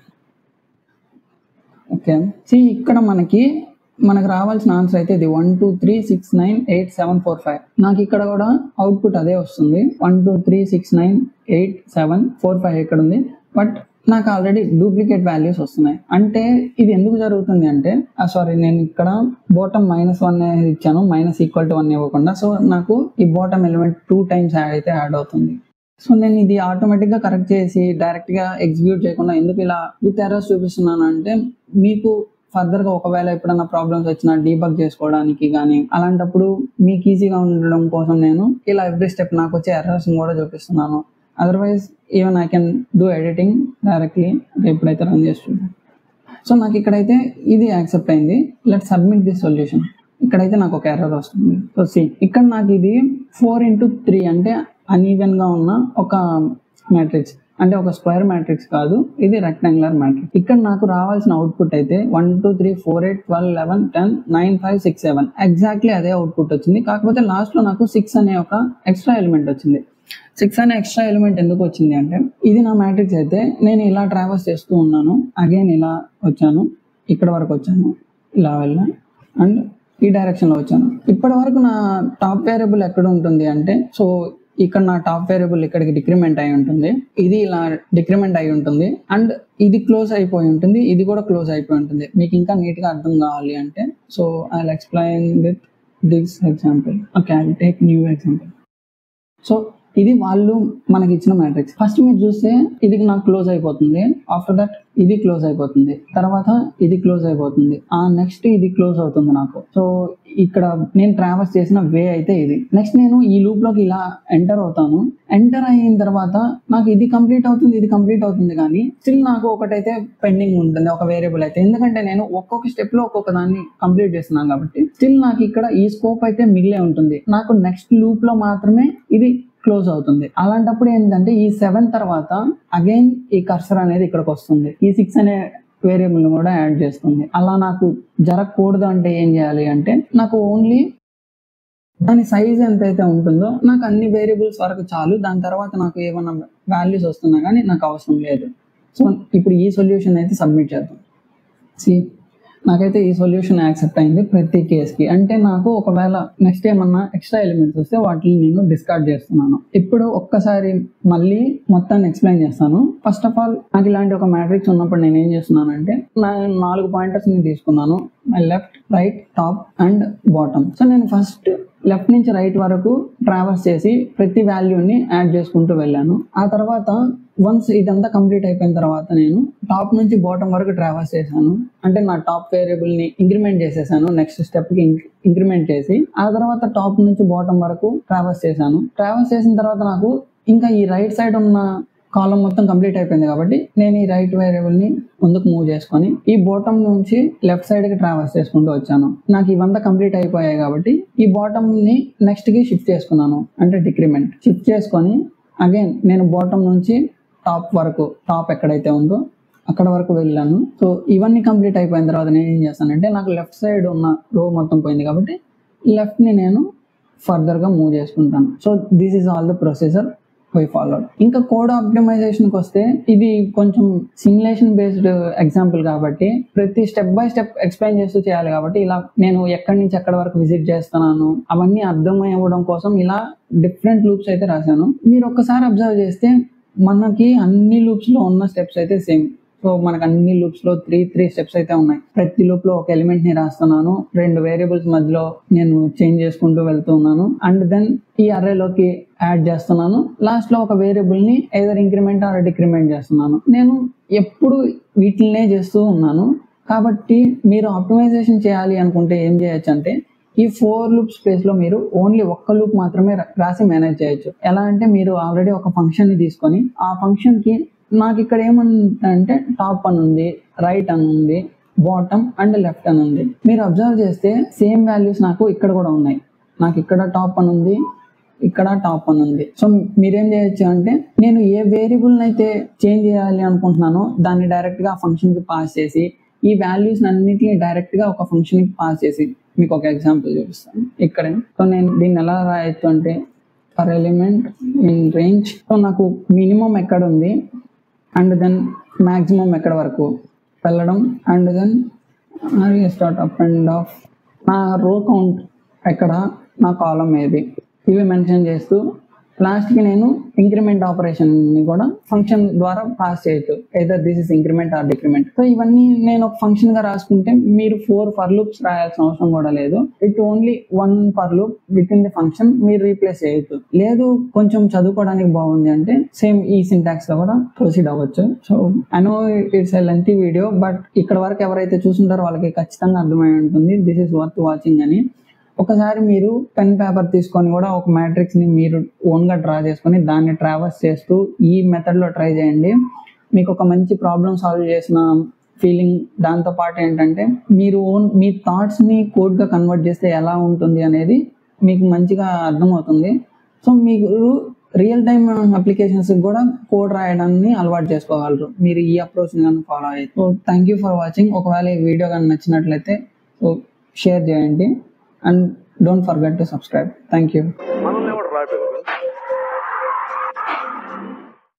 [SPEAKER 1] okay see ఇక్కడ మనకి మనకు రావాల్సిన ఆన్సర్ అయితే ఇది one two three six nine eight seven four five నాకు ఇక్కడ కూడా అవుట్పుట్ అదే వస్తుంది one two three six nine eight seven four five ఇక్కడ ఉంది బట్ నాకు ఆల్రెడీ డూప్లికేట్ వాల్యూస్ వస్తున్నాయి అంటే ఇది ఎందుకు జరుగుతుంది అంటే సారీ నేను ఇక్కడ బాటమ్ మైనస్ వన్ ఇచ్చాను మైనస్ ఈక్వల్ టు వన్ ఇవ్వకుండా సో నాకు ఈ bottom element two times add అయితే యాడ్ అవుతుంది సో నేను ఇది ఆటోమేటిక్ గా కరెక్ట్ చేసి డైరెక్ట్ గా ఎగ్జిక్యూట్ చేయకుండా ఎందుకు ఇలా విత్ ఎర్రర్స్ చూపిస్తున్నాను అంటే మీకు ఫర్దర్ గా ఒకవేళ ఎప్పుడైనా ప్రాబ్లమ్స్ వచ్చినా డీబగ్ చేసుకోవడానికి కానీ అలాంటప్పుడు మీకు ఈజీగా ఉండడం కోసం నేను ఇలా ఎవ్రీ స్టెప్ నాకు వచ్చే ఎర్రర్స్ కూడా చూపిస్తున్నాను otherwise even I can do editing directly ఎప్పుడైతే రన్ చేస్తున్నాను సో నాకు ఇక్కడైతే ఇది యాక్సెప్ట్ అయింది లెట్ సబ్మిట్ దిస్ సొల్యూషన్ ఇక్కడైతే నాకు ఒక ఎర్రర్ వస్తుంది సో సి ఇక్కడ నాకు ఇది ఫోర్ ఇంటూ త్రీ అంటే అన్ఈవెన్ గా ఉన్న ఒక మ్యాట్రిక్స్ అంటే ఒక స్క్వేర్ మ్యాట్రిక్స్ కాదు ఇది రెక్టాంగులర్ మ్యాట్రిక్స్ ఇక్కడ నాకు రావాల్సిన అవుట్పుట్ అయితే one two three four eight twelve eleven ten nine five six seven exactly అదే అవుట్పుట్ వచ్చింది కాకపోతే లాస్ట్ లో నాకు సిక్స్ అనే ఒక ఎక్స్ట్రా ఎలిమెంట్ వచ్చింది సిక్స్ అనే ఎక్స్ట్రా ఎలిమెంట్ ఎందుకు వచ్చింది అంటే ఇది నా మ్యాట్రిక్స్ అయితే నేను ఇలా ట్రావెల్స్ చేస్తూ ఉన్నాను అగైన్ ఇలా వచ్చాను ఇక్కడ వరకు వచ్చాను ఇలా వెళ్ళా అండ్ ఈ డైరెక్షన్ లో వచ్చాను ఇప్పటి వరకు నా టాప్ వేరియబుల్ ఎక్కడ ఉంటుంది అంటే సో ఇక్కడ నా టాప్ వేరియబుల్ ఇక్కడికి డిక్రిమెంట్ అయి ఉంటుంది ఇది ఇలా డిక్రిమెంట్ అయి ఉంటుంది అండ్ ఇది క్లోజ్ అయిపోయి ఉంటుంది ఇది కూడా క్లోజ్ అయిపోయి ఉంటుంది మీకు ఇంకా నీట్ గా అర్థం కావాలి అంటే so I explain with this example okay I take new example so ఇది వాళ్ళు మనకి ఇచ్చిన మ్యాట్రిక్స్ ఫస్ట్ మీరు చూస్తే ఇది నాకు క్లోజ్ అయిపోతుంది ఆఫ్టర్ దట్ ఇది క్లోజ్ అయిపోతుంది తర్వాత ఇది క్లోజ్ అయిపోతుంది ఆ నెక్స్ట్ ఇది క్లోజ్ అవుతుంది నాకు సో ఇక్కడ నేను ట్రావెల్స్ చేసిన వే అయితే ఇది నెక్స్ట్ నేను ఈ లూప్ లోకి ఇలా ఎంటర్ అవుతాను ఎంటర్ అయిన తర్వాత నాకు ఇది కంప్లీట్ అవుతుంది ఇది కంప్లీట్ అవుతుంది కానీ స్టిల్ నాకు ఒకటైతే పెండింగ్ ఉంటుంది ఒక వేరియబుల్ అయితే ఎందుకంటే నేను ఒక్కొక్క స్టెప్ లో ఒక్కొక్క దాన్ని కంప్లీట్ చేస్తున్నాను కాబట్టి స్టిల్ నాకు ఇక్కడ ఈ స్కోప్ అయితే మిగిలే ఉంటుంది నాకు నెక్స్ట్ లూప్ లో మాత్రమే ఇది క్లోజ్ అవుతుంది అలాంటప్పుడు ఏంటంటే ఈ సెవెన్ తర్వాత అగైన్ ఈ కర్సర్ అనేది ఇక్కడికి వస్తుంది ఈ సిక్స్ అనే వేరియబుల్ కూడా యాడ్ చేస్తుంది అలా నాకు జరగకూడదు అంటే ఏం చేయాలి అంటే నాకు ఓన్లీ దాని సైజ్ ఎంతైతే ఉంటుందో నాకు అన్ని వేరియబుల్స్ వరకు చాలు దాని తర్వాత నాకు ఏమైనా వాల్యూస్ వస్తున్నా కానీ నాకు అవసరం లేదు సో ఇప్పుడు ఈ సొల్యూషన్ అయితే సబ్మిట్ చేద్దాం సి నాకైతే ఈ సొల్యూషన్ యాక్సెప్ట్ అయింది ప్రతి కేసుకి అంటే నాకు ఒకవేళ నెక్స్ట్ ఏమన్నా ఎక్స్ట్రా ఎలిమెంట్స్ వస్తే వాటిని నేను డిస్కార్డ్ చేస్తున్నాను ఇప్పుడు ఒక్కసారి మళ్ళీ మొత్తాన్ని ఎక్స్ప్లెయిన్ చేస్తాను ఫస్ట్ ఆఫ్ ఆల్ నాకు ఇలాంటి ఒక మ్యాట్రిక్స్ ఉన్నప్పుడు నేను ఏం చేస్తున్నానంటే నా నాలుగు పాయింటర్స్ ని తీసుకున్నాను my left right top and bottom so నేను ఫస్ట్ లెఫ్ట్ నుంచి రైట్ వరకు ట్రావెల్స్ చేసి ప్రతి వాల్యూని యాడ్ చేసుకుంటూ వెళ్ళాను ఆ తర్వాత వన్స్ ఇదంతా కంప్లీట్ అయిపోయిన తర్వాత నేను టాప్ నుంచి బాటమ్ వరకు ట్రావెల్స్ చేశాను అంటే నా టాప్ వేరియబుల్ ని ఇంక్రిమెంట్ చేసేసాను నెక్స్ట్ స్టెప్ కి ఇంక్రిమెంట్ చేసి ఆ తర్వాత టాప్ నుంచి బాటమ్ వరకు ట్రావెల్స్ చేశాను ట్రావెల్స్ చేసిన తర్వాత నాకు ఇంకా ఈ రైట్ సైడ్ ఉన్న కాలం మొత్తం కంప్లీట్ అయిపోయింది కాబట్టి నేను ఈ రైట్ వేరియబుల్ ని ముందుకు మూవ్ చేసుకొని ఈ బాటమ్ నుంచి లెఫ్ట్ సైడ్ కి ట్రావెల్స్ చేసుకుంటూ వచ్చాను నాకు ఇవంతా కంప్లీట్ అయిపోయాయి కాబట్టి ఈ బాటమ్ ని నెక్స్ట్ కి షిఫ్ట్ చేసుకున్నాను అంటే డిక్రిమెంట్ షిఫ్ట్ చేసుకొని అగైన్ నేను బాటమ్ నుంచి టాప్ వరకు టాప్ ఎక్కడైతే ఉందో అక్కడ వరకు వెళ్ళాను సో ఇవన్నీ కంప్లీట్ అయిపోయిన తర్వాత నేను ఏం చేస్తానంటే నాకు లెఫ్ట్ సైడ్ ఉన్న రో మొత్తం పోయింది కాబట్టి లెఫ్ట్ ని నేను ఫర్దర్ గా మూవ్ చేసుకుంటాను so this is all the procedure why followed ఇంకా కోడ్ ఆప్టిమైజేషన్కి వస్తే ఇది కొంచెం సిమ్యులేషన్ బేస్డ్ ఎగ్జాంపుల్ కాబట్టి ప్రతి స్టెప్ బై స్టెప్ ఎక్స్ప్లెయిన్ చేస్తూ చేయాలి కాబట్టి ఇలా నేను ఎక్కడి నుంచి ఎక్కడి వరకు విజిట్ చేస్తున్నాను అవన్నీ అర్థం అవ్వడం కోసం ఇలా డిఫరెంట్ లూప్స్ అయితే రాశాను మీరు ఒక్కసారి అబ్జర్వ్ చేస్తే మనకి అన్ని లూప్స్ లో ఉన్న స్టెప్స్ అయితే సేమ్ సో మనకు అన్ని లూప్స్ లో త్రీ త్రీ స్టెప్స్ అయితే ఉన్నాయి ప్రతి లూప్ లో ఒక ఎలిమెంట్ ని రాస్తున్నాను రెండు వేరియబుల్స్ మధ్యలో నేను చేంజ్ చేసుకుంటూ వెళ్తున్నాను అండ్ దెన్ ఈ అర్రేలోకి యాడ్ చేస్తున్నాను లాస్ట్ లో ఒక వేరియబుల్ ని ఏదర్ ఇంక్రిమెంట్ ఆర్ డిక్రిమెంట్ చేస్తున్నాను నేను ఎప్పుడు వీటినే చేస్తూ ఉన్నాను కాబట్టి మీరు ఆప్టిమైజేషన్ చేయాలి అనుకుంటే ఏం చేయొచ్చు అంటే ఈ ఫోర్ లూప్ స్పేస్ లో మీరు ఓన్లీ ఒక్క లూప్ మాత్రమే రా- రాసి మేనేజ్ చేయొచ్చు ఎలా అంటే మీరు ఆల్రెడీ ఒక ఫంక్షన్ ని తీసుకొని ఆ ఫంక్షన్ కి నాకు ఇక్కడ ఏమంటే టాప్ అని ఉంది రైట్ అని ఉంది బాటమ్ అండ్ లెఫ్ట్ అని ఉంది మీరు అబ్జర్వ్ చేస్తే సేమ్ వాల్యూస్ నాకు ఇక్కడ కూడా ఉన్నాయి నాకు ఇక్కడ టాప్ అని ఉంది ఇక్కడ టాప్ అని ఉంది సో మీరేం చేయొచ్చు అంటే నేను ఏ వేరియబుల్ అయితే చేంజ్ చేయాలి అనుకుంటున్నానో దాన్ని డైరెక్ట్ గా ఆ ఫంక్షన్ కి పాస్ చేసి ఈ వాల్యూస్ అన్నిటిని డైరెక్ట్ గా ఒక ఫంక్షన్ కి పాస్ చేసి మీకు ఒక ఎగ్జాంపుల్ చూపిస్తాను ఇక్కడ సో నేను దీన్ని ఎలా రాయొచ్చు అంటే for element in range so నాకు మినిమం ఎక్కడ ఉంది అండ్ దెన్ మ్యాక్సిమం ఎక్కడ వరకు వెళ్ళడం and then start up and of నా రో కౌంట్ ఎక్కడ నా కాలం ఏది ఇవి మెన్షన్ చేస్తూ లాస్ట్ కి నేను ఇంక్రిమెంట్ ఆపరేషన్ ని కూడా ఫంక్షన్ ద్వారా పాస్ చేయొచ్చు either this is increment or decrement so ఇవన్నీ నేను ఒక ఫంక్షన్ గా రాసుకుంటే మీరు ఫోర్ ఫర్ లూప్స్ రాయాల్సిన అవసరం కూడా లేదు it only one for loop with in the function మీరు రీప్లేస్ చేయొచ్చు లేదు కొంచెం చదువుకోవడానికి బాగుంది అంటే సేమ్ ఈ సింటాక్స్ లో కూడా ప్రొసీడ్ అవ్వచ్చు so I know it's a lengthy video but ఇక్కడ వరకు ఎవరైతే చూసుంటారో వాళ్ళకి ఖచ్చితంగా అర్థమై ఉంటుంది దిస్ ఇస్ వర్త్ వాచింగ్ అని ఒకసారి మీరు పెన్ పేపర్ తీసుకొని కూడా ఒక మ్యాట్రిక్స్ ని మీరు ఓన్ గా డ్రా చేసుకొని దాన్ని ట్రావెల్స్ చేస్తూ ఈ మెథడ్ లో ట్రై చేయండి మీకు ఒక మంచి ప్రాబ్లం సాల్వ్ చేసిన ఫీలింగ్ దాంతో పాటు ఏంటంటే మీరు ఓన్ మీ థాట్స్ ని కోడ్ గా కన్వర్ట్ చేస్తే ఎలా ఉంటుంది అనేది మీకు మంచిగా అర్థమవుతుంది సో మీరు రియల్ టైమ్ అప్లికేషన్స్ కూడా కోడ్ రాయడాన్ని అలవాటు చేసుకోగలరు మీరు ఈ అప్రోచ్ కానీ ఫాలో అయితే so thank you for watching ఒకవేళ ఈ వీడియో కానీ నచ్చినట్లయితే సో షేర్ చేయండి and don't forget to subscribe thank you
[SPEAKER 2] మనం